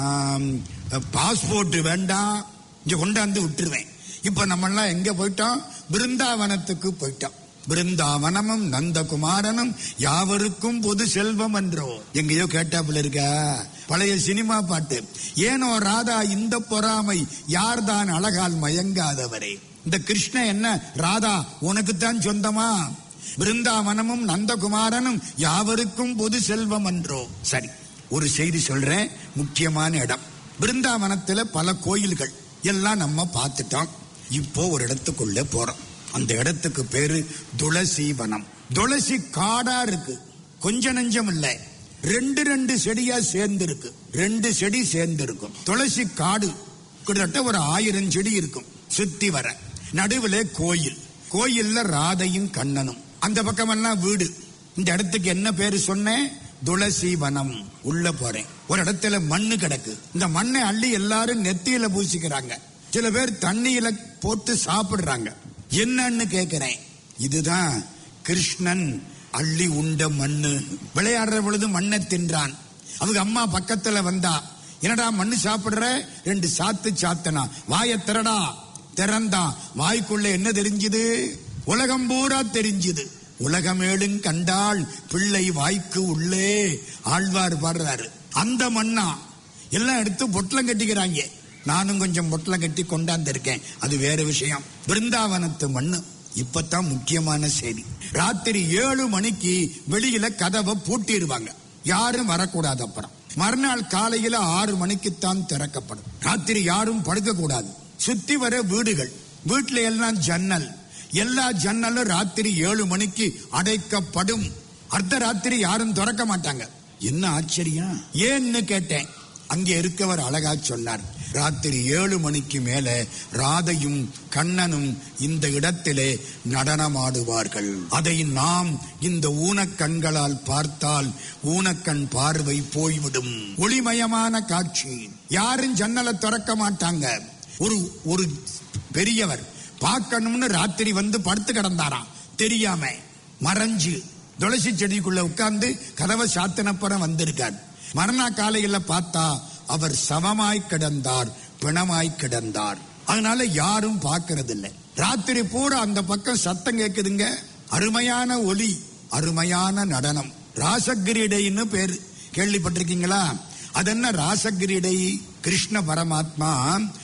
பாஸ்போர்ட் வேண்டாம் இங்க கொண்டாந்து விட்டுருவேன் இப்ப நம்ம எல்லாம் எங்க போயிட்டோம் பிருந்தாவனத்துக்கு போயிட்டோம் பிருந்தாவனமும் நந்தகுமாரனும் யாவருக்கும் பொது செல்வம் என்றோ எங்கேயோ கேட்டாப்புல இருக்க பழைய சினிமா பாட்டு ஏனோ ராதா இந்த பொறாமை யார்தான் அழகால் மயங்காதவரே இந்த கிருஷ்ண என்ன ராதா உனக்குத்தான் சொந்தமா பிருந்தாவனமும் நந்தகுமாரனும் யாவருக்கும் பொது செல்வம் என்றோ சரி ஒரு செய்தி சொல்றேன் முக்கியமான இடம் பிருந்தாவனத்துல பல கோயில்கள் எல்லாம் நம்ம பார்த்துட்டோம் இப்போ ஒரு இடத்துக்குள்ள போறோம் அந்த இடத்துக்கு பேரு துளசி வனம் துளசி காடா இருக்கு கொஞ்ச நஞ்சம் இல்ல ரெண்டு ரெண்டு செடியா சேர்ந்து இருக்கு ரெண்டு செடி சேர்ந்து இருக்கும் துளசி காடு கிட்டத்தட்ட ஒரு ஆயிரம் செடி இருக்கும் சுத்தி வர நடுவுல கோயில் கோயில்ல ராதையும் கண்ணனும் அந்த பக்கமெல்லாம் வீடு இந்த இடத்துக்கு என்ன பேரு சொன்னேன் துளசி வனம் உள்ள போறேன் ஒரு இடத்துல மண்ணு கிடக்கு இந்த மண்ணை அள்ளி எல்லாரும் நெத்தியில பூசிக்கிறாங்க சில பேர் தண்ணியில போட்டு சாப்பிடுறாங்க என்னன்னு கேக்குறேன் இதுதான் கிருஷ்ணன் அள்ளி உண்ட மண்ணு விளையாடுற பொழுது மண்ணை தின்றான் அவங்க அம்மா பக்கத்துல வந்தா என்னடா மண்ணு சாப்பிடுற ரெண்டு சாத்து சாத்தனா வாய திறடா திறந்தான் வாய்க்குள்ள என்ன தெரிஞ்சுது உலகம் பூரா தெரிஞ்சுது உலகமேளும் கண்டால் பிள்ளை வாய்க்கு உள்ளே ஆழ்வார் பாடுறாரு அந்த மண்ணா எல்லாம் எடுத்து பொட்டலம் கட்டிக்கிறாங்க நானும் கொஞ்சம் பொட்டலம் கட்டி கொண்டாந்திருக்கேன் அது வேற விஷயம் பிருந்தாவனத்து மண்ணு இப்பதான் முக்கியமான செய்தி ராத்திரி ஏழு மணிக்கு வெளியில கதவை பூட்டிடுவாங்க யாரும் வரக்கூடாது அப்புறம் மறுநாள் காலையில ஆறு மணிக்குத்தான் திறக்கப்படும் ராத்திரி யாரும் படுக்க கூடாது சுத்தி வர வீடுகள் வீட்டுல எல்லாம் ஜன்னல் எல்லா ஜன்னலும் ராத்திரி ஏழு மணிக்கு அடைக்கப்படும் அர்த்த ராத்திரி யாரும் திறக்க மாட்டாங்க என்ன ஆச்சரியம் ஏன்னு கேட்டேன் அங்கே இருக்கவர் அழகா சொன்னார் ராத்திரி ஏழு மணிக்கு மேல ராதையும் கண்ணனும் இந்த இடத்திலே நடனமாடுவார்கள் அதை நாம் இந்த ஊனக்கண்களால் பார்த்தால் ஊனக்கண் பார்வை போய்விடும் ஒளிமயமான காட்சி யாரும் ஜன்னலை திறக்க மாட்டாங்க ஒரு ஒரு பெரியவர் பார்க்கணும்னு ராத்திரி வந்து படுத்து கிடந்தாராம் தெரியாம மறைஞ்சு துளசி செடிக்குள்ள உட்கார்ந்து கதவை சாத்தினப்புறம் வந்திருக்கார் மரணா காலையில பார்த்தா அவர் சவமாய் கிடந்தார் பிணமாய் கிடந்தார் அதனால யாரும் பார்க்கறது இல்லை ராத்திரி பூரா அந்த பக்கம் சத்தம் கேக்குதுங்க அருமையான ஒலி அருமையான நடனம் ராசகிரீடைன்னு பேரு கேள்விப்பட்டிருக்கீங்களா அது என்ன ராசகிரீடை கிருஷ்ண பரமாத்மா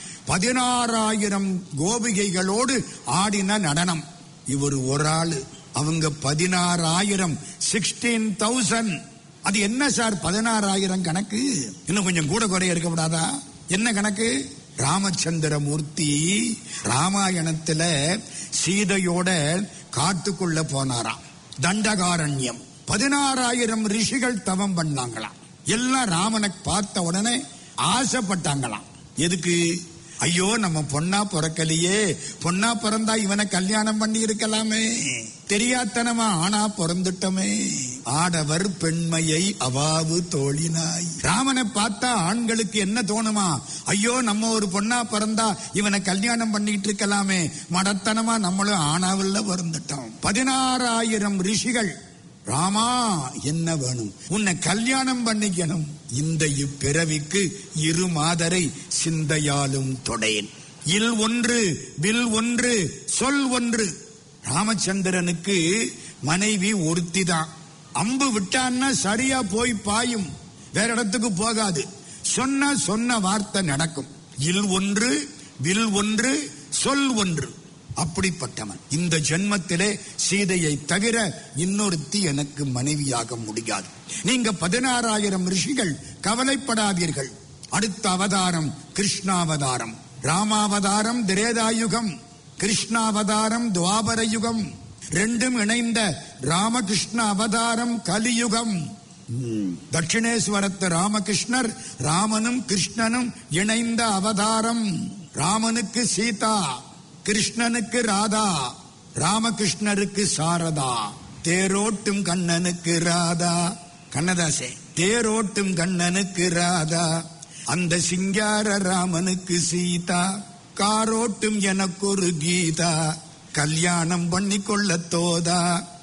பதினாறாயிரம் கோபிகைகளோடு ஆடின நடனம் இவர் ஒரு ஆளு அவங்க பதினாறாயிரம் சிக்ஸ்டீன் தௌசண்ட் அது என்ன சார் பதினாறாயிரம் கணக்கு இன்னும் கொஞ்சம் கூட குறைய இருக்கக்கூடாதா என்ன கணக்கு ராமச்சந்திர மூர்த்தி ராமாயணத்துல சீதையோட காட்டுக்குள்ள போனாராம் தண்டகாரண்யம் பதினாறாயிரம் ரிஷிகள் தவம் பண்ணாங்களாம் எல்லாம் ராமனை பார்த்த உடனே ஆசைப்பட்டாங்களாம் எதுக்கு ஐயோ நம்ம பொண்ணா பிறக்கலையே பொண்ணா பிறந்தா இவனை கல்யாணம் பண்ணி இருக்கலாமே தெரியாத்தனமா ஆனா பிறந்துட்டோமே ஆடவர் பெண்மையை அவாவு தோழினாய் ராமனை பார்த்தா ஆண்களுக்கு என்ன தோணுமா ஐயோ நம்ம ஒரு பொண்ணா பிறந்தா இவனை கல்யாணம் பண்ணிட்டு இருக்கலாமே மடத்தனமா நம்மளும் ஆனாவில் பிறந்துட்டோம் பதினாறாயிரம் ரிஷிகள் ராமா என்ன வேணும் உன்னை கல்யாணம் பண்ணிக்கணும் இந்த இப்பிறவிக்கு இரு மாதரை சிந்தையாலும் தொடேன் இல் ஒன்று வில் ஒன்று சொல் ஒன்று ராமச்சந்திரனுக்கு மனைவி ஒருத்திதான் அம்பு விட்டான்னா சரியா போய் பாயும் வேற இடத்துக்கு போகாது சொன்ன சொன்ன வார்த்தை நடக்கும் இல் ஒன்று வில் ஒன்று சொல் ஒன்று அப்படிப்பட்டவன் இந்த ஜென்மத்திலே சீதையை தவிர இன்னொருத்தி எனக்கு மனைவியாக முடியாது நீங்க பதினாறாயிரம் ரிஷிகள் கவலைப்படாதீர்கள் அடுத்த அவதாரம் கிருஷ்ணாவதாரம் ராமாவதாரம் திரேதாயுகம் கிருஷ்ணாவதாரம் துவாபர யுகம் ரெண்டும் இணைந்த ராமகிருஷ்ண அவதாரம் கலியுகம் ம், தட்சிணேஸ்வரத்து ராமகிருஷ்ணர் ராமனும் கிருஷ்ணனும் இணைந்த அவதாரம் ராமனுக்கு சீதா கிருஷ்ணனுக்கு ராதா ராமகிருஷ்ணருக்கு சாரதா தேரோட்டும் கண்ணனுக்கு ராதா கண்ணதாசே தேரோட்டும் கண்ணனுக்கு ராதா அந்த சிங்கார ராமனுக்கு சீதா காரோட்டும் எனக்கு ஒரு கீதா கல்யாணம் பண்ணி கொள்ள தோதா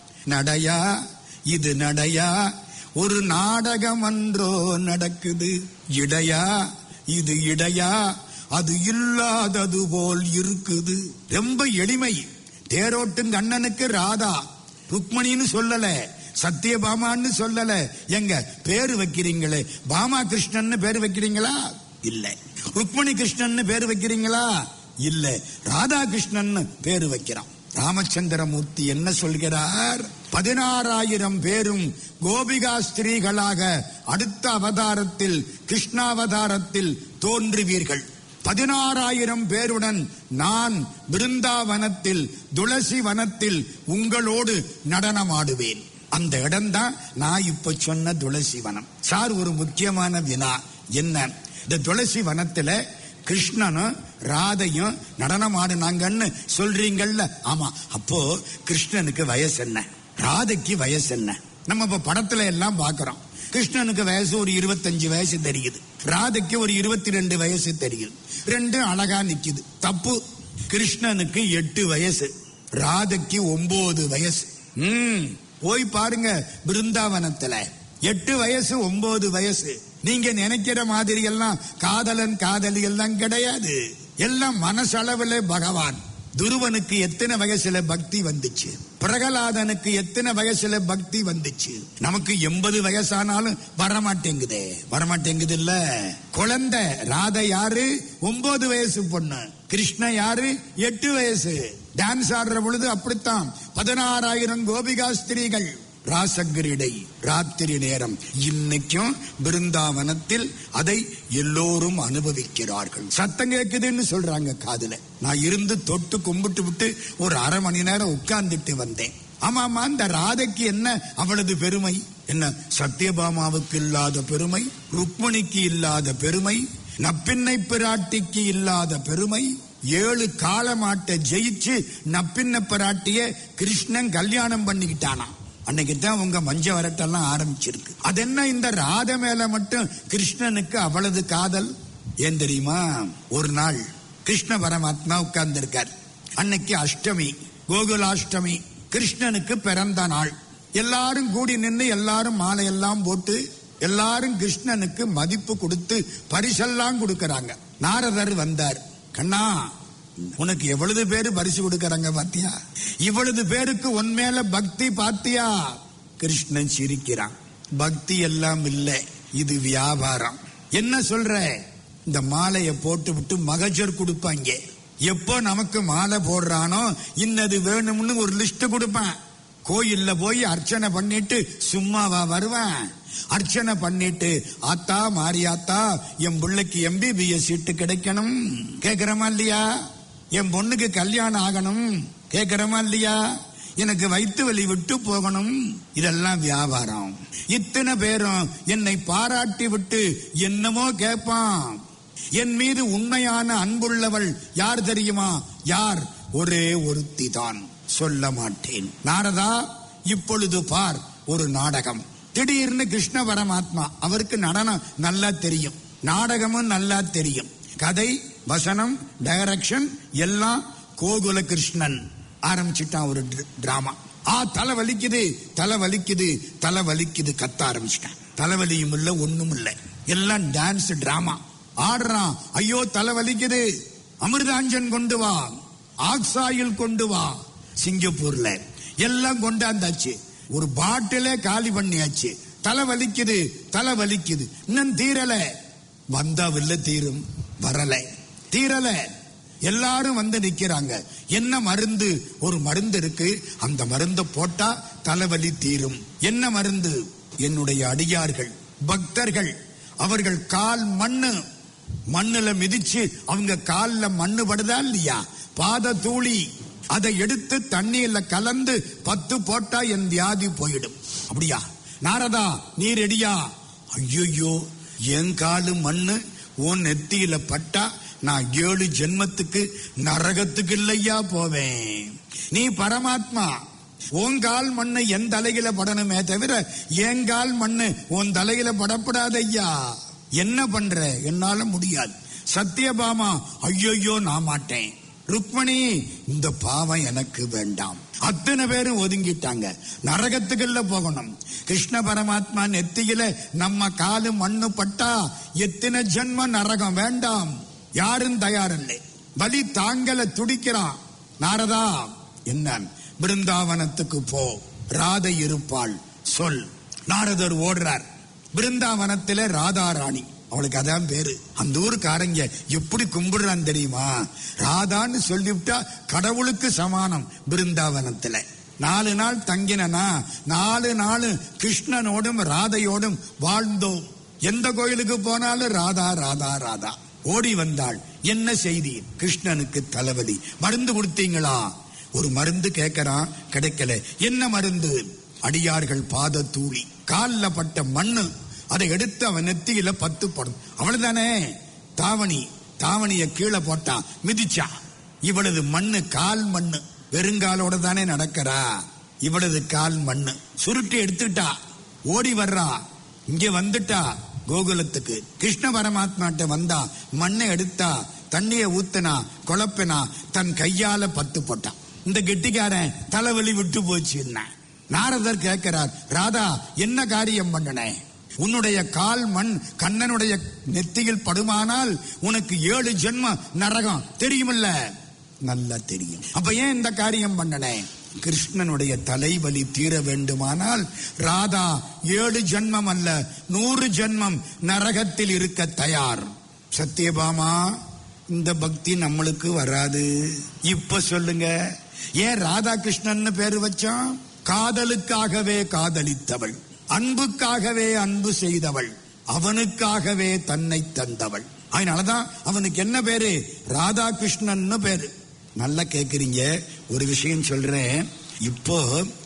நடையா இது நடையா ஒரு நாடகம் அன்றோ நடக்குது இடையா இது இடையா அது இல்லாதது போல் இருக்குது ரொம்ப எளிமை தேரோட்டும் கண்ணனுக்கு ராதா ருக்மணின்னு சொல்லல சத்தியபாமான்னு சொல்லல எங்க பேரு வைக்கிறீங்களே பாமா கிருஷ்ணன் பேரு வைக்கிறீங்களா இல்ல ருக்மணி கிருஷ்ணன் பேரு வைக்கிறீங்களா இல்ல ராதா கிருஷ்ணன் பேரு வைக்கிறான் ராமச்சந்திரமூர்த்தி என்ன சொல்கிறார் பதினாறாயிரம் பேரும் கோபிகா ஸ்திரீகளாக அடுத்த அவதாரத்தில் கிருஷ்ணாவதாரத்தில் தோன்றுவீர்கள் பதினாறாயிரம் பேருடன் நான் பிருந்தாவனத்தில் துளசி வனத்தில் உங்களோடு நடனமாடுவேன் அந்த இடம்தான் நான் இப்ப சொன்ன துளசி வனம் சார் ஒரு முக்கியமான வினா என்ன இந்த துளசி வனத்துல கிருஷ்ணனும் ராதையும் நடனம் ஆடுனாங்கன்னு சொல்றீங்கல்ல ஆமா அப்போ கிருஷ்ணனுக்கு வயசு என்ன ராதைக்கு வயசு என்ன நம்ம இப்ப படத்துல எல்லாம் பாக்குறோம் கிருஷ்ணனுக்கு வயசு ஒரு இருபத்தஞ்சு வயசு தெரியுது ராதைக்கு ஒரு இருபத்தி ரெண்டு வயசு தெரியுது ரெண்டும் அழகா நிக்குது தப்பு கிருஷ்ணனுக்கு எட்டு வயசு ராதைக்கு ஒன்பது வயசு ம் போய் பாருங்க பிருந்தாவனத்துல எட்டு வயசு ஒன்பது வயசு நீங்க நினைக்கிற மாதிரி எல்லாம் காதலன் காதலி எல்லாம் கிடையாது எல்லாம் மனசளவுல பகவான் துருவனுக்கு எத்தனை வயசுல பக்தி வந்துச்சு பிரகலாதனுக்கு எத்தனை வயசுல பக்தி வந்துச்சு நமக்கு எண்பது வயசானாலும் வரமாட்டேங்குதே வரமாட்டேங்குது இல்ல குழந்தை ராதை யாரு ஒன்பது வயசு பொண்ணு கிருஷ்ண யாரு எட்டு வயசு டான்ஸ் ஆடுற பொழுது அப்படித்தான் பதினாறாயிரம் கோபிகா ஸ்திரீகள் ராசகிரிடை ராத்திரி நேரம் இன்னைக்கும் பிருந்தாவனத்தில் அதை எல்லோரும் அனுபவிக்கிறார்கள் சத்தம் கேக்குதுன்னு சொல்றாங்க காதுல நான் இருந்து தொட்டு கும்பிட்டு விட்டு ஒரு அரை மணி நேரம் உட்கார்ந்துட்டு வந்தேன் ஆமாமா இந்த ராதைக்கு என்ன அவளது பெருமை என்ன சத்யபாமாவுக்கு இல்லாத பெருமை ருக்மணிக்கு இல்லாத பெருமை நப்பின்னை பிராட்டிக்கு இல்லாத பெருமை ஏழு காலமாட்டை ஜெயிச்சு நப்பின்ன பிராட்டிய கிருஷ்ணன் கல்யாணம் பண்ணிக்கிட்டானா அன்னைக்கு தான் உங்க மஞ்ச வரட்டெல்லாம் ஆரம்பிச்சிருக்கு அது என்ன இந்த ராத மேல மட்டும் கிருஷ்ணனுக்கு அவ்வளவு காதல் ஏன் தெரியுமா ஒரு நாள் கிருஷ்ண பரமாத்மா உட்கார்ந்து இருக்கார் அன்னைக்கு அஷ்டமி கோகுலாஷ்டமி கிருஷ்ணனுக்கு பிறந்த நாள் எல்லாரும் கூடி நின்று எல்லாரும் மாலை எல்லாம் போட்டு எல்லாரும் கிருஷ்ணனுக்கு மதிப்பு கொடுத்து பரிசெல்லாம் கொடுக்கறாங்க நாரதர் வந்தார் கண்ணா உனக்கு எவ்வளவு பேரு பரிசு கொடுக்கறாங்க பாத்தியா இவ்வளவு பேருக்கு உன் மேல பக்தி பாத்தியா கிருஷ்ணன் சிரிக்கிறான் பக்தி எல்லாம் இல்ல இது வியாபாரம் என்ன சொல்ற இந்த மாலையை போட்டு விட்டு மகஜர் கொடுப்பாங்க எப்போ நமக்கு மாலை போடுறானோ இன்னது வேணும்னு ஒரு லிஸ்ட் கொடுப்பான் கோயில்ல போய் அர்ச்சனை பண்ணிட்டு சும்மாவா வருவேன் அர்ச்சனை பண்ணிட்டு ஆத்தா மாரியாத்தா என் பிள்ளைக்கு எம்பிபிஎஸ் சீட்டு கிடைக்கணும் கேக்குறமா இல்லையா என் பொண்ணுக்கு கல்யாணம் ஆகணும் கேக்குறமா இல்லையா எனக்கு வயிற்று வலி விட்டு போகணும் இதெல்லாம் வியாபாரம் இத்தனை பேரும் என்னை பாராட்டி விட்டு என்னமோ கேட்பான் என் மீது உண்மையான அன்புள்ளவள் யார் தெரியுமா யார் ஒரே ஒருத்தி தான் சொல்ல மாட்டேன் நாரதா இப்பொழுது பார் ஒரு நாடகம் திடீர்னு கிருஷ்ண பரமாத்மா அவருக்கு நடனம் நல்லா தெரியும் நாடகமும் நல்லா தெரியும் கதை வசனம் டைரக்ஷன் எல்லாம் கோகுல கிருஷ்ணன் ஆரம்பிச்சுட்டான் ஒரு டிராமா ஆ தலை வலிக்குது தலை வலிக்குது தலை வலிக்குது கத்த ஆரம்பிச்சிட்டான் தலைவலியும் இல்ல ஒண்ணும் இல்ல எல்லாம் டான்ஸ் டிராமா ஆடுறான் ஐயோ தலை வலிக்குது அமிர்தாஞ்சன் கொண்டு வா ஆக்சாயில் கொண்டு வா சிங்கப்பூர்ல எல்லாம் கொண்டாந்தாச்சு ஒரு பாட்டிலே காலி பண்ணியாச்சு தலை வலிக்குது தலை வலிக்குது இன்னும் தீரல வந்தா வில்ல தீரும் வரல தீரல எல்லாரும் வந்து நிக்கிறாங்க என்ன மருந்து ஒரு மருந்து இருக்கு அந்த மருந்தை போட்டா தலைவலி தீரும் என்ன மருந்து என்னுடைய அடியார்கள் பக்தர்கள் அவர்கள் கால் மண்ணு மண்ணுல மிதிச்சு அவங்க கால்ல மண்ணு படுதா இல்லையா பாத தூளி அதை எடுத்து தண்ணீர்ல கலந்து பத்து போட்டா என் வியாதி போயிடும் அப்படியா நாரதா நீ ரெடியா ஐயோ என் காலு மண்ணு உன் நெத்தியில பட்டா நான் ஏழு ஜென்மத்துக்கு நரகத்துக்கு இல்லையா போவேன் நீ பரமாத்மா உன் கால் மண்ணு என் தலையில படணுமே தவிர என் கால் மண்ணு உன் தலையில படப்படாதையா என்ன பண்ற என்னால முடியாது சத்தியபாமா ஐயோ நான் மாட்டேன் ருக்மணி இந்த பாவம் எனக்கு வேண்டாம் அத்தனை பேரும் ஒதுங்கிட்டாங்க நரகத்துக்குள்ள போகணும் கிருஷ்ண பரமாத்மா நெத்தியில நம்ம காலு மண்ணு பட்டா எத்தனை ஜென்ம நரகம் வேண்டாம் யாரும் தயாரில்லை வலி தாங்கல துடிக்கிறான் நாரதா என்ன பிருந்தாவனத்துக்கு போ ராதை இருப்பாள் சொல் நாரதர் ஓடுறார் பிருந்தாவனத்தில ராதா ராணி அவளுக்கு அதான் பேரு அந்த ஊருக்காரங்க எப்படி கும்பிடுறான் தெரியுமா ராதான்னு சொல்லிவிட்டா கடவுளுக்கு சமானம் பிருந்தாவனத்துல நாலு நாள் தங்கினா நாலு நாள் கிருஷ்ணனோடும் ராதையோடும் வாழ்ந்தோம் எந்த கோயிலுக்கு போனாலும் ராதா ராதா ராதா ஓடி வந்தாள் என்ன செய்தி கிருஷ்ணனுக்கு தலைவலி மருந்து கொடுத்தீங்களா ஒரு மருந்து கேட்கறான் கிடைக்கல என்ன மருந்து அடியார்கள் பாத தூளி கால்ல பட்ட மண்ணு அதை எடுத்து அவன் நெத்தியில பத்து படும் அவ்வளவுதானே தாவணி தாவணிய கீழே போட்டான் மிதிச்சா இவளது மண்ணு கால் மண்ணு வெறுங்காலோட தானே நடக்கிறா இவளது கால் மண்ணு சுருட்டி எடுத்துட்டா ஓடி வர்றா இங்க வந்துட்டா கோகுலத்துக்கு கிருஷ்ண பரமாத்மாட்ட வந்தா மண்ணை எடுத்தா தண்ணிய ஊத்துனா குழப்பினா தன் கையால பத்து போட்டான் இந்த கெட்டிக்காரன் தலைவலி விட்டு போச்சு நாரதர் கேட்கிறார் ராதா என்ன காரியம் பண்ணனே உன்னுடைய கால் மண் கண்ணனுடைய நெத்தியில் படுமானால் உனக்கு ஏழு ஜென்ம நரகம் தெரியுமில்ல நல்லா தெரியும் அப்ப ஏன் இந்த காரியம் பண்ணனே கிருஷ்ணனுடைய தலைவலி தீர வேண்டுமானால் ராதா ஏழு ஜென்மம் அல்ல நூறு ஜென்மம் நரகத்தில் இருக்க தயார் சத்யபாமா இந்த பக்தி நம்மளுக்கு வராது இப்ப சொல்லுங்க ஏன் ராதாகிருஷ்ணன் பேரு வச்சான் காதலுக்காகவே காதலித்தவள் அன்புக்காகவே அன்பு செய்தவள் அவனுக்காகவே தன்னை தந்தவள் அதனாலதான் அவனுக்கு என்ன பேரு ராதாகிருஷ்ணன் பேரு நல்லா கேக்குறீங்க ஒரு விஷயம் சொல்றேன் இப்போ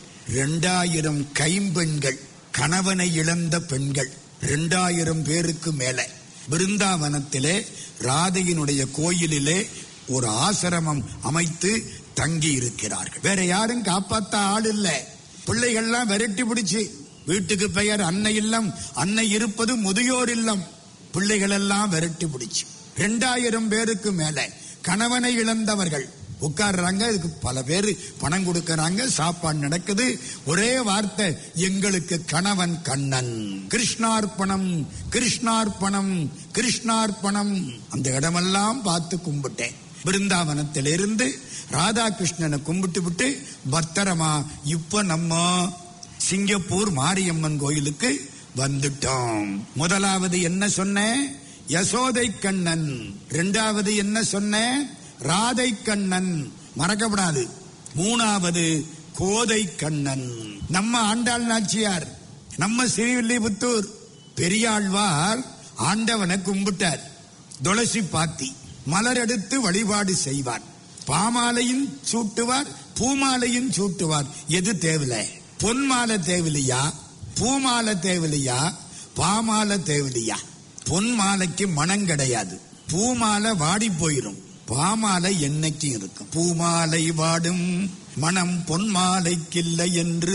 ரெண்டாயிரம் கைம்பெண்கள் கணவனை இழந்த பெண்கள் ரெண்டாயிரம் பேருக்கு மேல பிருந்தாவனத்திலே ராதையினுடைய கோயிலிலே ஒரு ஆசிரமம் அமைத்து தங்கி இருக்கிறார்கள் வேற யாரும் காப்பாத்த ஆள் இல்ல பிள்ளைகள்லாம் விரட்டி பிடிச்சு வீட்டுக்கு பெயர் அன்னை இல்லம் அன்னை இருப்பது முதியோர் இல்லம் பிள்ளைகள் எல்லாம் விரட்டி பிடிச்சு ரெண்டாயிரம் பேருக்கு மேல கணவனை இழந்தவர்கள் உட்கார்றாங்க இதுக்கு பல பேர் பணம் கொடுக்கறாங்க சாப்பாடு நடக்குது ஒரே வார்த்தை எங்களுக்கு கணவன் கண்ணன் கிருஷ்ணார்ப்பணம் கிருஷ்ணார்ப்பணம் கிருஷ்ணார்ப்பணம் அந்த இடமெல்லாம் பார்த்து கும்பிட்டேன் பிருந்தாவனத்திலிருந்து ராதாகிருஷ்ணனை கும்பிட்டு விட்டு பத்திரமா இப்ப நம்ம சிங்கப்பூர் மாரியம்மன் கோயிலுக்கு வந்துட்டோம் முதலாவது என்ன சொன்னேன் யசோதை கண்ணன் இரண்டாவது என்ன சொன்னேன் ராதை கண்ணன் மறக்கப்படாது மூணாவது கோதை கண்ணன் நம்ம ஆண்டாள் நாச்சியார் நம்ம ஸ்ரீவில்லிபுத்தூர் பெரியாழ்வார் ஆண்டவனை கும்பிட்டார் துளசி பாத்தி மலர் எடுத்து வழிபாடு செய்வார் பாமாலையும் சூட்டுவார் பூமாலையும் சூட்டுவார் எது தேவையில்ல பொன்மாலை தேவையில்லையா பூமாலை தேவையில்லையா பாமாலை தேவையில்லையா பொன் மாலைக்கு மனம் கிடையாது பூமாலை வாடி போயிரும் பாமாலை என்னைக்கும் இருக்கும் பூமாலை வாடும் மனம் பொன்மாலைக்கில்லை என்று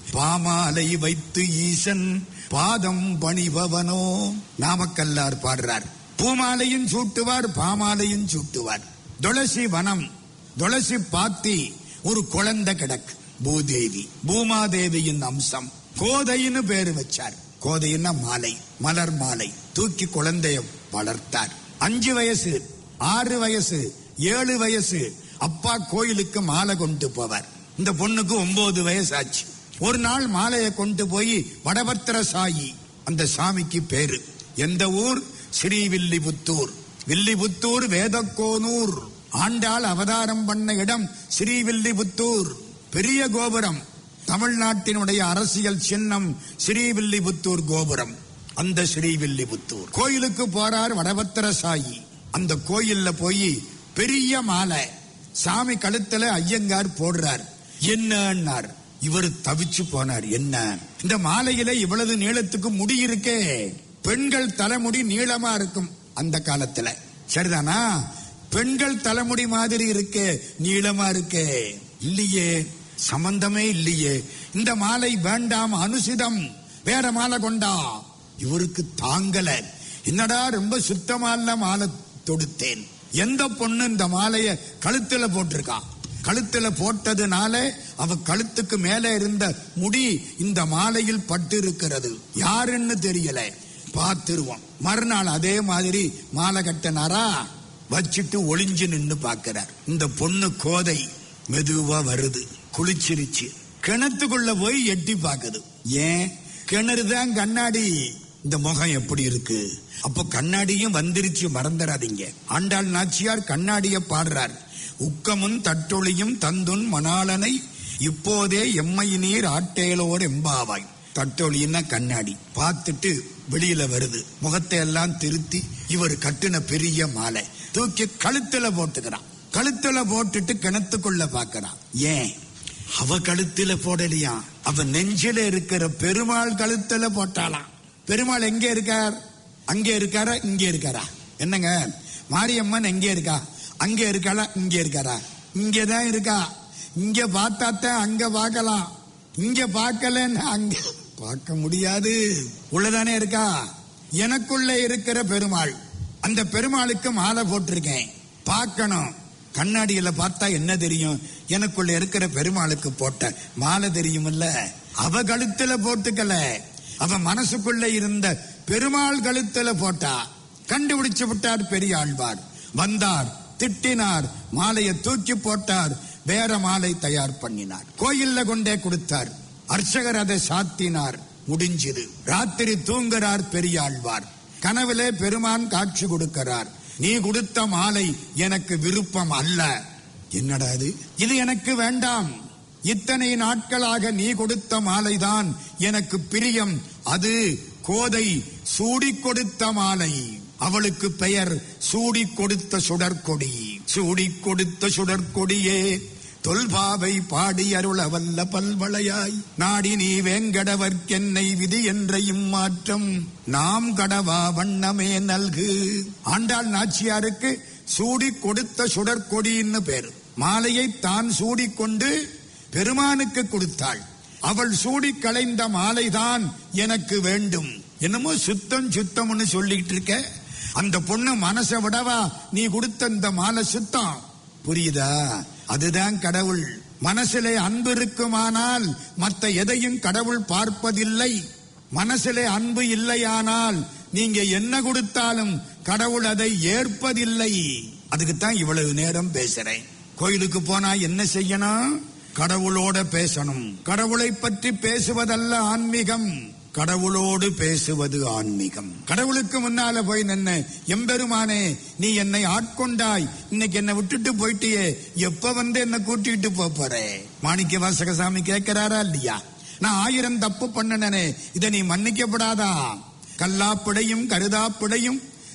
பாமாலை வைத்து ஈசன் பாதம் பணிபவனோ நாமக்கல்லார் பாடுறார் பூமாலையும் சூட்டுவார் பாமாலையும் சூட்டுவார் துளசி வனம் துளசி பாத்தி ஒரு குழந்தை கிடக்கு பூதேவி பூமாதேவியின் அம்சம் கோதைன்னு பேரு வச்சார் கோதைன்னா மாலை மலர் மாலை தூக்கி குழந்தைய வளர்த்தார் அஞ்சு வயசு ஆறு வயசு ஏழு வயசு அப்பா கோயிலுக்கு மாலை கொண்டு போவார் இந்த பொண்ணுக்கு ஒன்பது வயசு ஆச்சு ஒரு நாள் மாலையை கொண்டு போய் வடபத்திர சாயி அந்த சாமிக்கு பேரு எந்த ஊர் ஸ்ரீவில்லிபுத்தூர் வில்லிபுத்தூர் வேதக்கோனூர் ஆண்டாள் அவதாரம் பண்ண இடம் ஸ்ரீவில்லிபுத்தூர் பெரிய கோபுரம் தமிழ்நாட்டினுடைய அரசியல் சின்னம் ஸ்ரீவில்லிபுத்தூர் கோபுரம் அந்த ஸ்ரீவில்லிபுத்தூர் கோயிலுக்கு போறார் வடபத்திர சாயி அந்த கோயில்ல போய் பெரிய மாலை சாமி கழுத்துல ஐயங்கார் போடுறார் என்னன்னார் இவர் தவிச்சு போனார் என்ன இந்த மாலையில இவ்வளவு நீளத்துக்கு முடி இருக்கே பெண்கள் தலைமுடி நீளமா இருக்கும் அந்த காலத்துல சரிதானா பெண்கள் தலைமுடி மாதிரி இருக்கே நீளமா இருக்கே இல்லையே சம்பந்தமே இல்லையே இந்த மாலை வேண்டாம் அனுசிதம் வேற மாலை கொண்டா இவருக்கு தாங்கல என்னடா ரொம்ப சுத்தமான மாலை தொடுத்தேன் எந்த பொண்ணு இந்த மாலைய கழுத்துல போட்டிருக்கா கழுத்துல போட்டதுனால அவ கழுத்துக்கு மேல இருந்த முடி இந்த மாலையில் பட்டு இருக்கிறது யாருன்னு தெரியல பார்த்துருவோம் மறுநாள் அதே மாதிரி மாலை கட்டினாரா வச்சுட்டு ஒளிஞ்சு நின்னு பார்க்கிறார் இந்த பொண்ணு கோதை மெதுவா வருது குளிச்சிருச்சு கிணத்துக்குள்ள போய் எட்டி பாக்குது ஏன் கிணறுதான் கண்ணாடி இந்த முகம் எப்படி இருக்கு அப்ப கண்ணாடியும் வந்துருச்சு மறந்துடாதீங்க ஆண்டாள் நாச்சியார் கண்ணாடிய பாடுறார் உக்கமும் தட்டொளியும் தந்துன் மணாளனை இப்போதே எம்மை நீர் ஆட்டேலோர் எம்பாவாய் தட்டொளின்னா கண்ணாடி பார்த்துட்டு வெளியில வருது முகத்தை எல்லாம் திருத்தி இவர் கட்டின பெரிய மாலை தூக்கி கழுத்துல போட்டுக்கிறான் கழுத்துல போட்டுட்டு கிணத்துக்குள்ள பாக்குறான் ஏன் அவ கழுத்துல போடலையா அவ நெஞ்சில இருக்கிற பெருமாள் கழுத்துல போட்டாளாம் பெருமாள் எங்க இருக்கார் அங்கே இருக்காரா இங்க இருக்காரா என்னங்க மாரியம்மன் எங்க இருக்கா அங்க இருக்காளா இங்க இருக்காரா இங்கதான் இருக்கா இங்க பார்த்தாத்தான் அங்க பார்க்கலாம் இங்க பார்க்கலன்னா அங்க பார்க்க முடியாது உள்ளதானே இருக்கா எனக்குள்ள இருக்கிற பெருமாள் அந்த பெருமாளுக்கு மாலை போட்டிருக்கேன் பார்க்கணும் கண்ணாடியில பார்த்தா என்ன தெரியும் எனக்குள்ள இருக்கிற பெருமாளுக்கு போட்ட மாலை தெரியுமில்ல அவ கழுத்துல போட்டுக்கல அவ மனசுக்குள்ள இருந்த பெருமாள் கழுத்துல போட்டா கண்டுபிடிச்சு விட்டார் பெரிய ஆழ்வார் வந்தார் திட்டினார் மாலையை தூக்கி போட்டார் வேற மாலை தயார் பண்ணினார் கோயில்ல கொண்டே கொடுத்தார் அர்ச்சகர் அதை சாத்தினார் முடிஞ்சது ராத்திரி தூங்குறார் பெரியாழ்வார் கனவிலே பெருமான் காட்சி கொடுக்கிறார் நீ கொடுத்த மாலை எனக்கு விருப்பம் அல்ல என்னடா இது இது எனக்கு வேண்டாம் இத்தனை நாட்களாக நீ கொடுத்த மாலைதான் எனக்கு பிரியம் அது கோதை சூடி கொடுத்த மாலை அவளுக்கு பெயர் சூடி கொடுத்த சுடற்கொடி சூடி கொடுத்த சுடற்கொடியே தொல்பாவை பாடி அருள வல்ல பல்வளையாய் நாடி நீ வேங்கடவர்க்கென்னை விதி என்ற இம்மாற்றம் நாம் கடவா வண்ணமே நல்கு ஆண்டாள் நாச்சியாருக்கு சூடி கொடுத்த சுடற்கொடின்னு பேரு மாலையை தான் சூடிக்கொண்டு பெருமானுக்கு கொடுத்தாள் அவள் சூடி களைந்த மாலைதான் எனக்கு வேண்டும் என்னமோ சுத்தம் சுத்தம்னு சொல்லிட்டு இருக்க அந்த பொண்ணு மனசை விடவா நீ கொடுத்த இந்த மாலை சுத்தம் புரியுதா அதுதான் கடவுள் மனசிலே அன்பு இருக்குமானால் மற்ற எதையும் கடவுள் பார்ப்பதில்லை மனசிலே அன்பு இல்லையானால் நீங்க என்ன கொடுத்தாலும் கடவுள் அதை ஏற்பதில்லை அதுக்குத்தான் இவ்வளவு நேரம் பேசுறேன் கோயிலுக்கு போனா என்ன செய்யணும் கடவுளோட பேசணும் கடவுளை பற்றி பேசுவதல்ல ஆன்மீகம் கடவுளோடு பேசுவது ஆன்மீகம் கடவுளுக்கு முன்னால போய் நின்ன எம்பெருமானே நீ என்னை ஆட்கொண்டாய் இன்னைக்கு என்னை விட்டுட்டு போயிட்டியே எப்ப வந்து என்ன கூட்டிட்டு போப் போறே மாணிக்க வாசகசாமி கேட்கிறாரா இல்லையா நான் ஆயிரம் தப்பு பண்ணனே இதை நீ மன்னிக்கப்படாதா கல்லாப்பிடையும் கருதாப்பிடையும்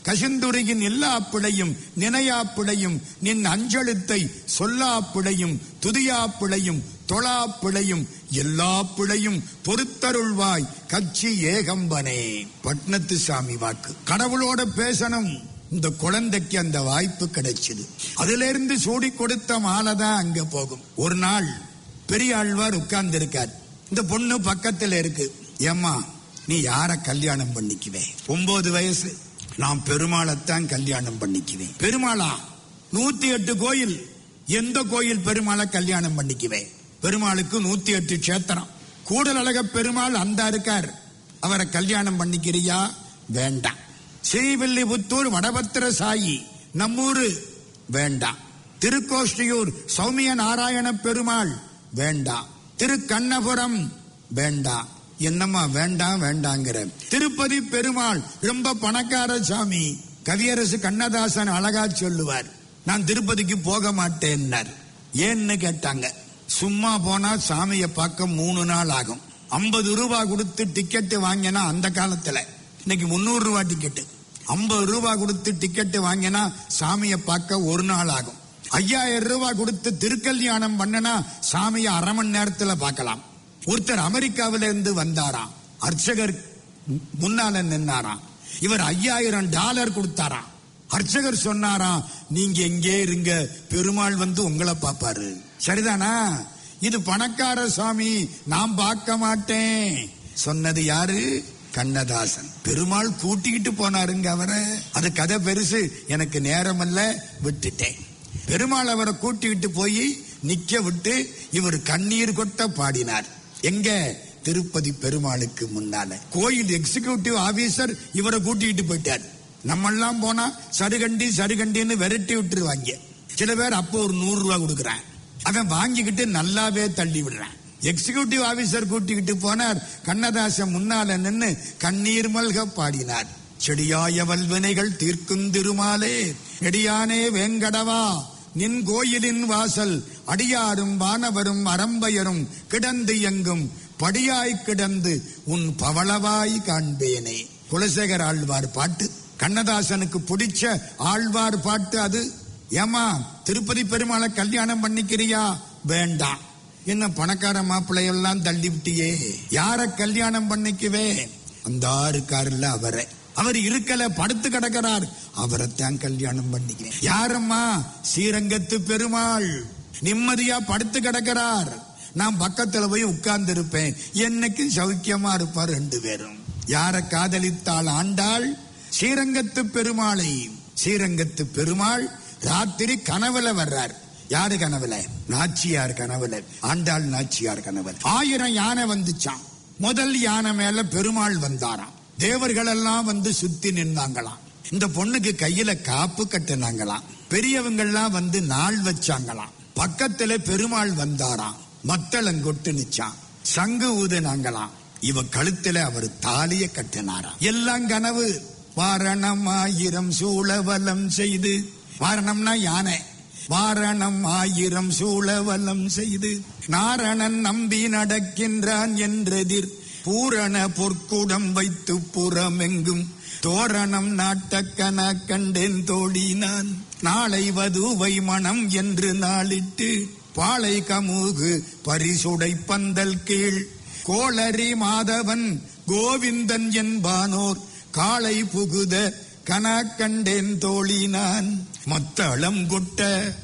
கசிந்துரையின் எல்லா பிழையும் நினையா பிழையும் நின் அஞ்செழுத்தை சொல்லா பிழையும் துதியா பிழையும் தொழா பிழையும் எல்லா பிழையும் பொறுத்தருள்வாய் கட்சி ஏகம்பனே பட்னத்து சாமி வாக்கு கடவுளோட பேசணும் இந்த குழந்தைக்கு அந்த வாய்ப்பு கிடைச்சது அதுல இருந்து சூடி கொடுத்த மாலை தான் அங்க போகும் ஒரு நாள் பெரிய ஆழ்வார் உட்கார்ந்து இருக்கார் இந்த பொண்ணு பக்கத்துல இருக்கு ஏம்மா நீ யார கல்யாணம் பண்ணிக்குவே ஒன்பது வயசு நான் பெருமாளைத்தான் கல்யாணம் பண்ணிக்குவேன் பெருமாளா நூத்தி எட்டு கோயில் எந்த கோயில் பெருமாளை கல்யாணம் பண்ணிக்குவேன் பெருமாளுக்கு நூத்தி எட்டு கஷேத்திரம் கூடல் அழக பெருமாள் அந்த இருக்கார் அவரை கல்யாணம் பண்ணிக்கிறியா வேண்டாம் ஸ்ரீவில்லிபுத்தூர் வடபத்திர சாயி நம்மூரு வேண்டாம் திருக்கோஷ்டியூர் சௌமிய நாராயண பெருமாள் வேண்டாம் திருக்கண்ணபுரம் வேண்டாம் என்னம்மா வேண்டாம் வேண்டாங்கிற திருப்பதி பெருமாள் ரொம்ப பணக்கார சாமி கவியரசு கண்ணதாசன் அழகா சொல்லுவார் நான் திருப்பதிக்கு போக மாட்டேன்னார் ஏன்னு கேட்டாங்க சும்மா போனா சாமியை பார்க்க மூணு நாள் ஆகும் ஐம்பது ரூபாய் கொடுத்து டிக்கெட் வாங்கினா அந்த காலத்துல இன்னைக்கு முந்நூறு ரூபாய் டிக்கெட் ஐம்பது ரூபாய் கொடுத்து டிக்கெட் வாங்கினா சாமியை பார்க்க ஒரு நாள் ஆகும் ஐயாயிரம் ரூபாய் கொடுத்து திருக்கல்யாணம் பண்ணனா சாமியை அரை மணி நேரத்துல பார்க்கலாம் ஒருத்தர் அமெரிக்காவில இருந்து வந்தாராம் அர்ச்சகர் முன்னால நின்னாராம் இவர் ஐயாயிரம் டாலர் கொடுத்தாராம் அர்ச்சகர் சொன்னாராம் நீங்க எங்கே இருங்க பெருமாள் வந்து உங்களை பார்ப்பாரு சரிதானா இது பணக்கார சாமி நான் பார்க்க மாட்டேன் சொன்னது யாரு கண்ணதாசன் பெருமாள் கூட்டிக்கிட்டு போனாருங்க அவரை அது கதை பெருசு எனக்கு நேரமல்ல விட்டுட்டேன் பெருமாள் அவரை கூட்டிக்கிட்டு போய் நிக்க விட்டு இவர் கண்ணீர் கொட்ட பாடினார் எங்க திருப்பதி பெருமாளுக்கு முன்னால கோயில் எக்ஸிகியூட்டிவ் ஆபீசர் இவரை கூட்டிக்கிட்டு போயிட்டார் நம்மெல்லாம் போனா சருகண்டி சருகண்டின்னு விரட்டி விட்டுருவாங்க சில பேர் அப்போ ஒரு நூறு ரூபாய் கொடுக்குறான் அவன் வாங்கிக்கிட்டு நல்லாவே தள்ளி விடுறான் எக்ஸிகியூட்டிவ் ஆபீசர் கூட்டிக்கிட்டு போனார் கண்ணதாசன் முன்னால நின்னு கண்ணீர் மல்க பாடினார் செடியாய வல்வினைகள் தீர்க்கும் திருமாலே நெடியானே வேங்கடவா நின் கோயிலின் வாசல் அடியாரும் வானவரும் அரம்பயரும் கிடந்து எங்கும் படியாய் கிடந்து உன் பவளவாய் காண்பேனே குலசேகர் ஆழ்வார் பாட்டு கண்ணதாசனுக்கு பிடிச்ச ஆழ்வார் பாட்டு அது ஏமா திருப்பதி பெருமாளை கல்யாணம் பண்ணிக்கிறியா வேண்டாம் என்ன பணக்கார மாப்பிள்ளையெல்லாம் தள்ளி விட்டியே யார கல்யாணம் பண்ணிக்குவே அந்த இருக்காருல்ல அவரை அவர் இருக்கல படுத்து கிடக்கிறார் அவரைத்தான் கல்யாணம் பண்ணிக்கிறேன் யாரம்மா ஸ்ரீரங்கத்து பெருமாள் நிம்மதியா படுத்து கிடக்கிறார் நான் பக்கத்துல போய் உட்கார்ந்து இருப்பேன் என்னைக்கு சௌக்கியமா இருப்பார் ரெண்டு பேரும் யார காதலித்தாள் ஆண்டாள் ஸ்ரீரங்கத்து பெருமாளை ஸ்ரீரங்கத்து பெருமாள் ராத்திரி கனவுல வர்றார் யாரு கனவுல நாச்சியார் கனவுல ஆண்டாள் நாச்சியார் கனவுல ஆயிரம் யானை வந்துச்சான் முதல் யானை மேல பெருமாள் வந்தாராம் தேவர்கள் எல்லாம் வந்து சுத்தி நின்னாங்களாம் இந்த பொண்ணுக்கு கையில காப்பு கட்டுனாங்களாம் பெரியவங்கெல்லாம் வந்து நாள் வச்சாங்களாம் பக்கத்துல பெருமாள் வந்தாராம் மத்தளங்கொட்டு நிச்சான் சங்கு ஊதுனாங்களாம் இவ கழுத்துல அவர் தாலிய கட்டினாராம் எல்லாம் கனவு வாரணம் ஆயிரம் சூழவலம் செய்து வாரணம்னா யானை வாரணம் ஆயிரம் சூழவலம் செய்து நாரணன் நம்பி நடக்கின்றான் என்றெதிர் பூரண பொற்குடம் வைத்து புறமெங்கும் தோரணம் நாட்டக்கன கண்டேன் தோழி நான் நாளை வதுவை மனம் என்று நாளிட்டு பாளை கமுகு பரிசுடை பந்தல் கீழ் கோளரி மாதவன் கோவிந்தன் என்பானோர் காளை புகுத கனா கண்டேன் தோழி நான் மத்தளம் கொட்ட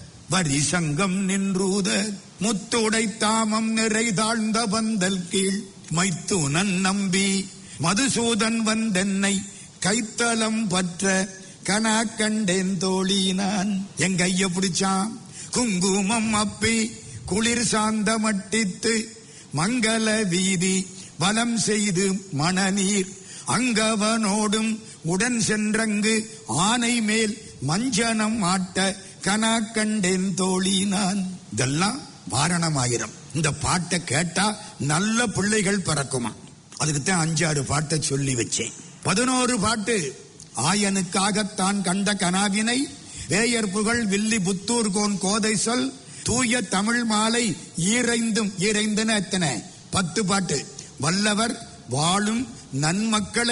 வரி சங்கம் நின்றூத முத்துடை தாமம் நிறை தாழ்ந்த பந்தல் கீழ் மைத்துனன் நம்பி மதுசூதன் வந்தென்னை கைத்தலம் பற்ற கனா கண்டேன் தோழி நான் என் கைய பிடிச்சான் குங்குமம் அப்பி குளிர் சாந்த மட்டித்து மங்கள வீதி வலம் செய்து மணநீர் அங்கவனோடும் உடன் சென்றங்கு ஆனை மேல் மஞ்சனம் ஆட்ட கனா கண்டேன் தோழி நான் இதெல்லாம் வாரணமாயிரம் இந்த பாட்டை கேட்டா நல்ல பிள்ளைகள் பிறக்குமா அதுக்குத்தான் அஞ்சாறு பாட்டை சொல்லி வச்சேன் பதினோரு பாட்டு ஆயனுக்காகத்தான் கண்ட கனாவினை வேயர் புகழ் வில்லி புத்தூர் கோன் கோதை சொல் தூய தமிழ் மாலை ஈரைந்தும் ஈரைந்துன்னு எத்தனை பத்து பாட்டு வல்லவர் வாழும் நன்மக்களை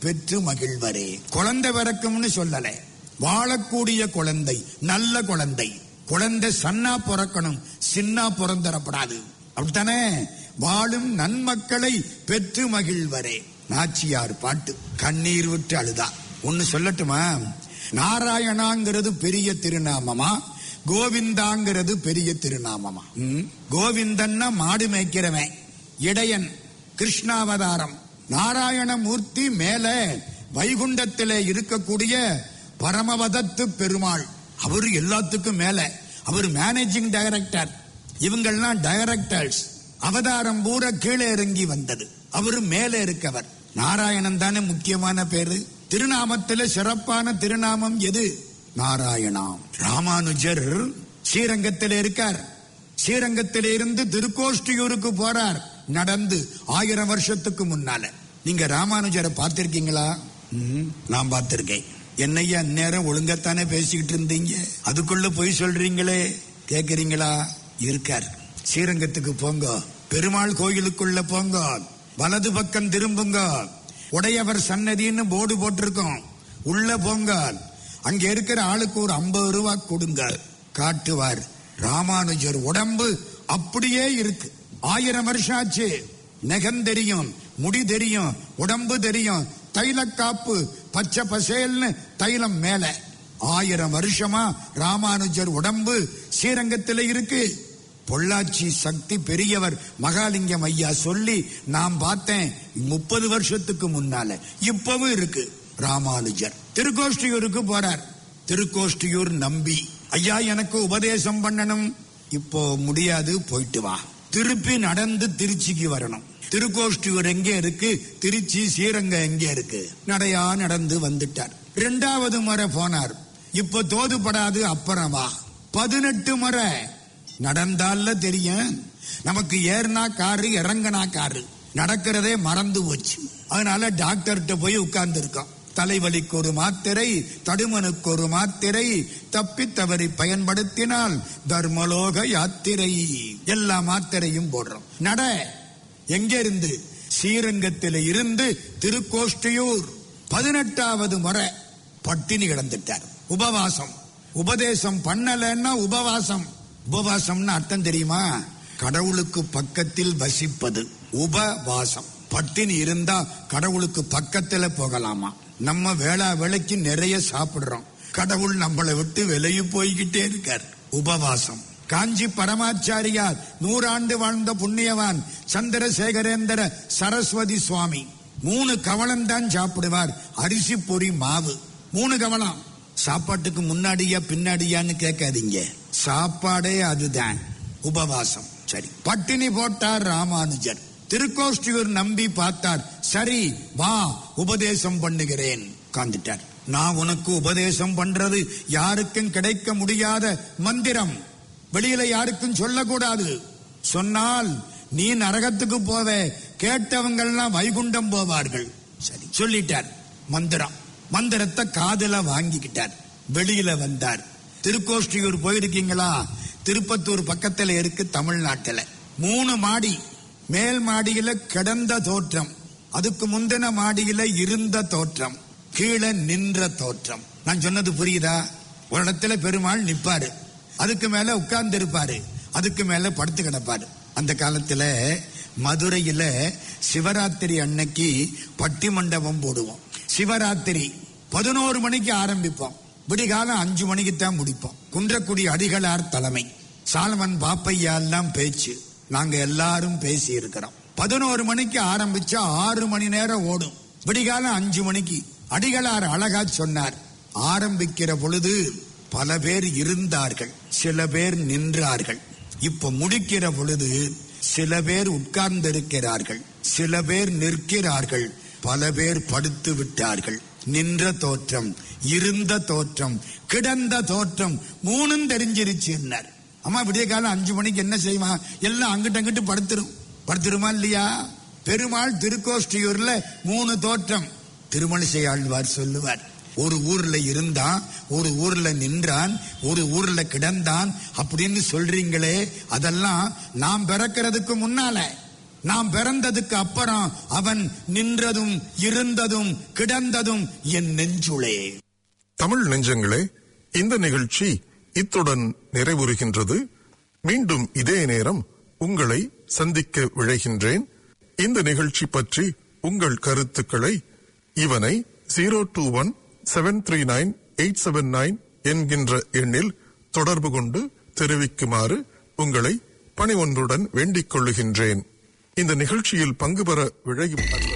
பெற்று மகிழ்வரே குழந்தை பிறக்கும்னு சொல்லல வாழக்கூடிய குழந்தை நல்ல குழந்தை குழந்தை சன்னா பிறக்கணும் சின்னா பிறந்தரப்படாது அப்படித்தானே வாழும் நன்மக்களை பெற்று மகிழ்வரே நாச்சியார் பாட்டு கண்ணீர் விட்டு அழுதா ஒன்னு சொல்லட்டுமா நாராயணாங்கிறது பெரிய திருநாமமா கோவிந்தாங்கிறது பெரிய திருநாமமா ம்? கோவிந்தன்னா மாடு மேய்க்கிறவன் இடையன் கிருஷ்ணாவதாரம் நாராயணமூர்த்தி மேல வைகுண்டத்திலே இருக்கக்கூடிய பரமவதத்து பெருமாள் அவர் எல்லாத்துக்கும் மேல அவர் மேனேஜிங் டைரக்டர் இவங்கெல்லாம் டைரக்டர்ஸ் அவதாரம் பூரா கீழே இறங்கி வந்தது அவர் மேலே இருக்கவர் நாராயணன் தானே முக்கியமான பேரு திருநாமத்தில சிறப்பான திருநாமம் எது நாராயணாம் ராமானுஜர் ஸ்ரீரங்கத்தில் இருக்கார் ஸ்ரீரங்கத்தில் இருந்து திருக்கோஷ்டியூருக்கு போறார் நடந்து ஆயிரம் வருஷத்துக்கு முன்னால நீங்க ராமானுஜரை பார்த்திருக்கீங்களா ம், நான் பார்த்திருக்கேன் என்னையா அந்நேரம் ஒழுங்கத்தானே பேசிக்கிட்டு இருந்தீங்க அதுக்குள்ள போய் சொல்றீங்களே கேக்குறீங்களா இருக்கார் ஸ்ரீரங்கத்துக்கு போங்க பெருமாள் கோயிலுக்குள்ள போங்க வலது பக்கம் திரும்புங்க உடையவர் சன்னதின்னு போர்டு போட்டிருக்கோம் உள்ள போங்க அங்க இருக்கிற ஆளுக்கு ஒரு ஐம்பது ரூபா கொடுங்க காட்டுவார் ராமானுஜர் உடம்பு அப்படியே இருக்கு ஆயிரம் வருஷம் ஆச்சு நெகம் தெரியும் முடி தெரியும் உடம்பு தெரியும் தைல காப்பு பச்சை பசேல்னு தைலம் மேல ஆயிரம் வருஷமா ராமானுஜர் உடம்பு ஸ்ரீரங்கத்தில் இருக்கு பொள்ளாச்சி சக்தி பெரியவர் மகாலிங்கம் ஐயா சொல்லி நான் பார்த்தேன் முப்பது வருஷத்துக்கு முன்னால இப்பவும் இருக்கு ராமானுஜர் திருக்கோஷ்டியூருக்கு போறார் திருக்கோஷ்டியூர் நம்பி ஐயா எனக்கு உபதேசம் பண்ணணும் இப்போ முடியாது போயிட்டு வா திருப்பி நடந்து திருச்சிக்கு வரணும் திருக்கோஷ்டியூர் எங்கே இருக்கு திருச்சி ஸ்ரீரங்கம் எங்கே இருக்கு நடையா நடந்து வந்துட்டார் இரண்டாவது முறை போனார் இப்ப தோதுபடாது அப்புறம் வா பதினெட்டு முறை நடந்தால தெரியும் நமக்கு ஏறினா காரு இறங்கினா காரு நடக்கிறதே மறந்து போச்சு அதனால டாக்டர்கிட்ட போய் உட்கார்ந்து இருக்கோம் தலைவலிக்கு ஒரு மாத்திரை தடுமனுக்கு ஒரு மாத்திரை தப்பி தவறி பயன்படுத்தினால் தர்மலோக யாத்திரை எல்லா மாத்திரையும் போடுறோம் நட எங்க இருந்து ஸ்ரீரங்கத்தில் இருந்து திருக்கோஷ்டியூர் பதினெட்டாவது முறை பட்டினி கிடந்துட்டார் உபவாசம் உபதேசம் பண்ணலன்னா உபவாசம் உபவாசம்னு அர்த்தம் தெரியுமா கடவுளுக்கு பக்கத்தில் வசிப்பது உபவாசம் பட்டினி இருந்தா கடவுளுக்கு பக்கத்துல போகலாமா நம்ம வேளா வேலைக்கு நிறைய சாப்பிடுறோம் கடவுள் நம்மளை விட்டு விலகி போய்கிட்டே இருக்கார் உபவாசம் காஞ்சி பரமாச்சாரியார் நூறாண்டு வாழ்ந்த புண்ணியவான் சந்திரசேகரேந்திர சரஸ்வதி சுவாமி மூணு கவளம் தான் சாப்பிடுவார் அரிசி பொரி மாவு மூணு கவளம் சாப்பாட்டுக்கு முன்னாடியா பின்னாடியான்னு கேட்காதீங்க சாப்பாடே அதுதான் உபவாசம் சரி பட்டினி போட்டார் ராமானுஜர் திருக்கோஷ்டியூர் நம்பி பார்த்தார் சரி வா உபதேசம் பண்ணுகிறேன் காந்துட்டார் நான் உனக்கு உபதேசம் பண்றது யாருக்கும் கிடைக்க முடியாத மந்திரம் வெளியில யாருக்கும் சொல்லக்கூடாது சொன்னால் நீ நரகத்துக்கு போவே கேட்டவங்கெல்லாம் வைகுண்டம் போவார்கள் சரி சொல்லிட்டார் மந்திரம் மந்திரத்தை காதுல வாங்கிக்கிட்டார் வெளியில வந்தார் திருக்கோஷ்டியூர் போயிருக்கீங்களா திருப்பத்தூர் பக்கத்துல இருக்கு தமிழ்நாட்டுல மூணு மாடி மேல் மாடியில கிடந்த தோற்றம் அதுக்கு முந்தின மாடியில இருந்த தோற்றம் கீழே நின்ற தோற்றம் நான் சொன்னது புரியுதா ஒரு இடத்துல பெருமாள் நிப்பாரு அதுக்கு மேல உட்கார்ந்து இருப்பாரு அதுக்கு மேல படுத்து கிடப்பாரு அந்த காலத்துல மதுரையில சிவராத்திரி அன்னைக்கு பட்டி மண்டபம் போடுவோம் சிவராத்திரி பதினோரு மணிக்கு ஆரம்பிப்போம் விடிகாலம் அஞ்சு மணிக்கு தான் முடிப்போம் குன்றக்குடி அடிகளார் தலைமை சாலமன் பாப்பையா எல்லாம் பேச்சு நாங்க எல்லாரும் பேசி இருக்கிறோம் பதினோரு மணிக்கு ஆரம்பிச்சா ஆறு மணி நேரம் ஓடும் விடிகாலம் அஞ்சு மணிக்கு அடிகளார் அழகா சொன்னார் ஆரம்பிக்கிற பொழுது பல பேர் இருந்தார்கள் சில பேர் நின்றார்கள் இப்ப முடிக்கிற பொழுது சில பேர் உட்கார்ந்து இருக்கிறார்கள் சில பேர் நிற்கிறார்கள் பல பேர் படுத்து விட்டார்கள் நின்ற தோற்றம் இருந்த தோற்றம் கிடந்த தோற்றம் மூணும் தெரிஞ்சிருச்சுன்னார் அம்மா விடிய காலம் அஞ்சு மணிக்கு என்ன செய்வான் எல்லாம் அங்கிட்டு அங்கிட்டு படுத்துரும் படுத்துருமா இல்லையா பெருமாள் திருக்கோஷ்டியூர்ல மூணு தோற்றம் திருமணிசை ஆழ்வார் சொல்லுவார் ஒரு ஊர்ல இருந்தான் ஒரு ஊர்ல நின்றான் ஒரு ஊர்ல கிடந்தான் அப்படின்னு சொல்றீங்களே அதெல்லாம் நாம் பிறக்கிறதுக்கு முன்னால நாம் பிறந்ததுக்கு அப்புறம் அவன் நின்றதும் இருந்ததும் கிடந்ததும் என் நெஞ்சுளே தமிழ் நெஞ்சங்களே இந்த நிகழ்ச்சி இத்துடன் நிறைவுறுகின்றது மீண்டும் இதே நேரம் உங்களை சந்திக்க விழைகின்றேன் இந்த நிகழ்ச்சி பற்றி உங்கள் கருத்துக்களை இவனை zero two one seven three nine eight seven nine என்கின்ற எண்ணில் தொடர்பு கொண்டு தெரிவிக்குமாறு உங்களை பணி ஒன்றுடன் வேண்டிக் கொள்ளுகின்றேன் இந்த நிகழ்ச்சியில் பங்கு பெற விழையும்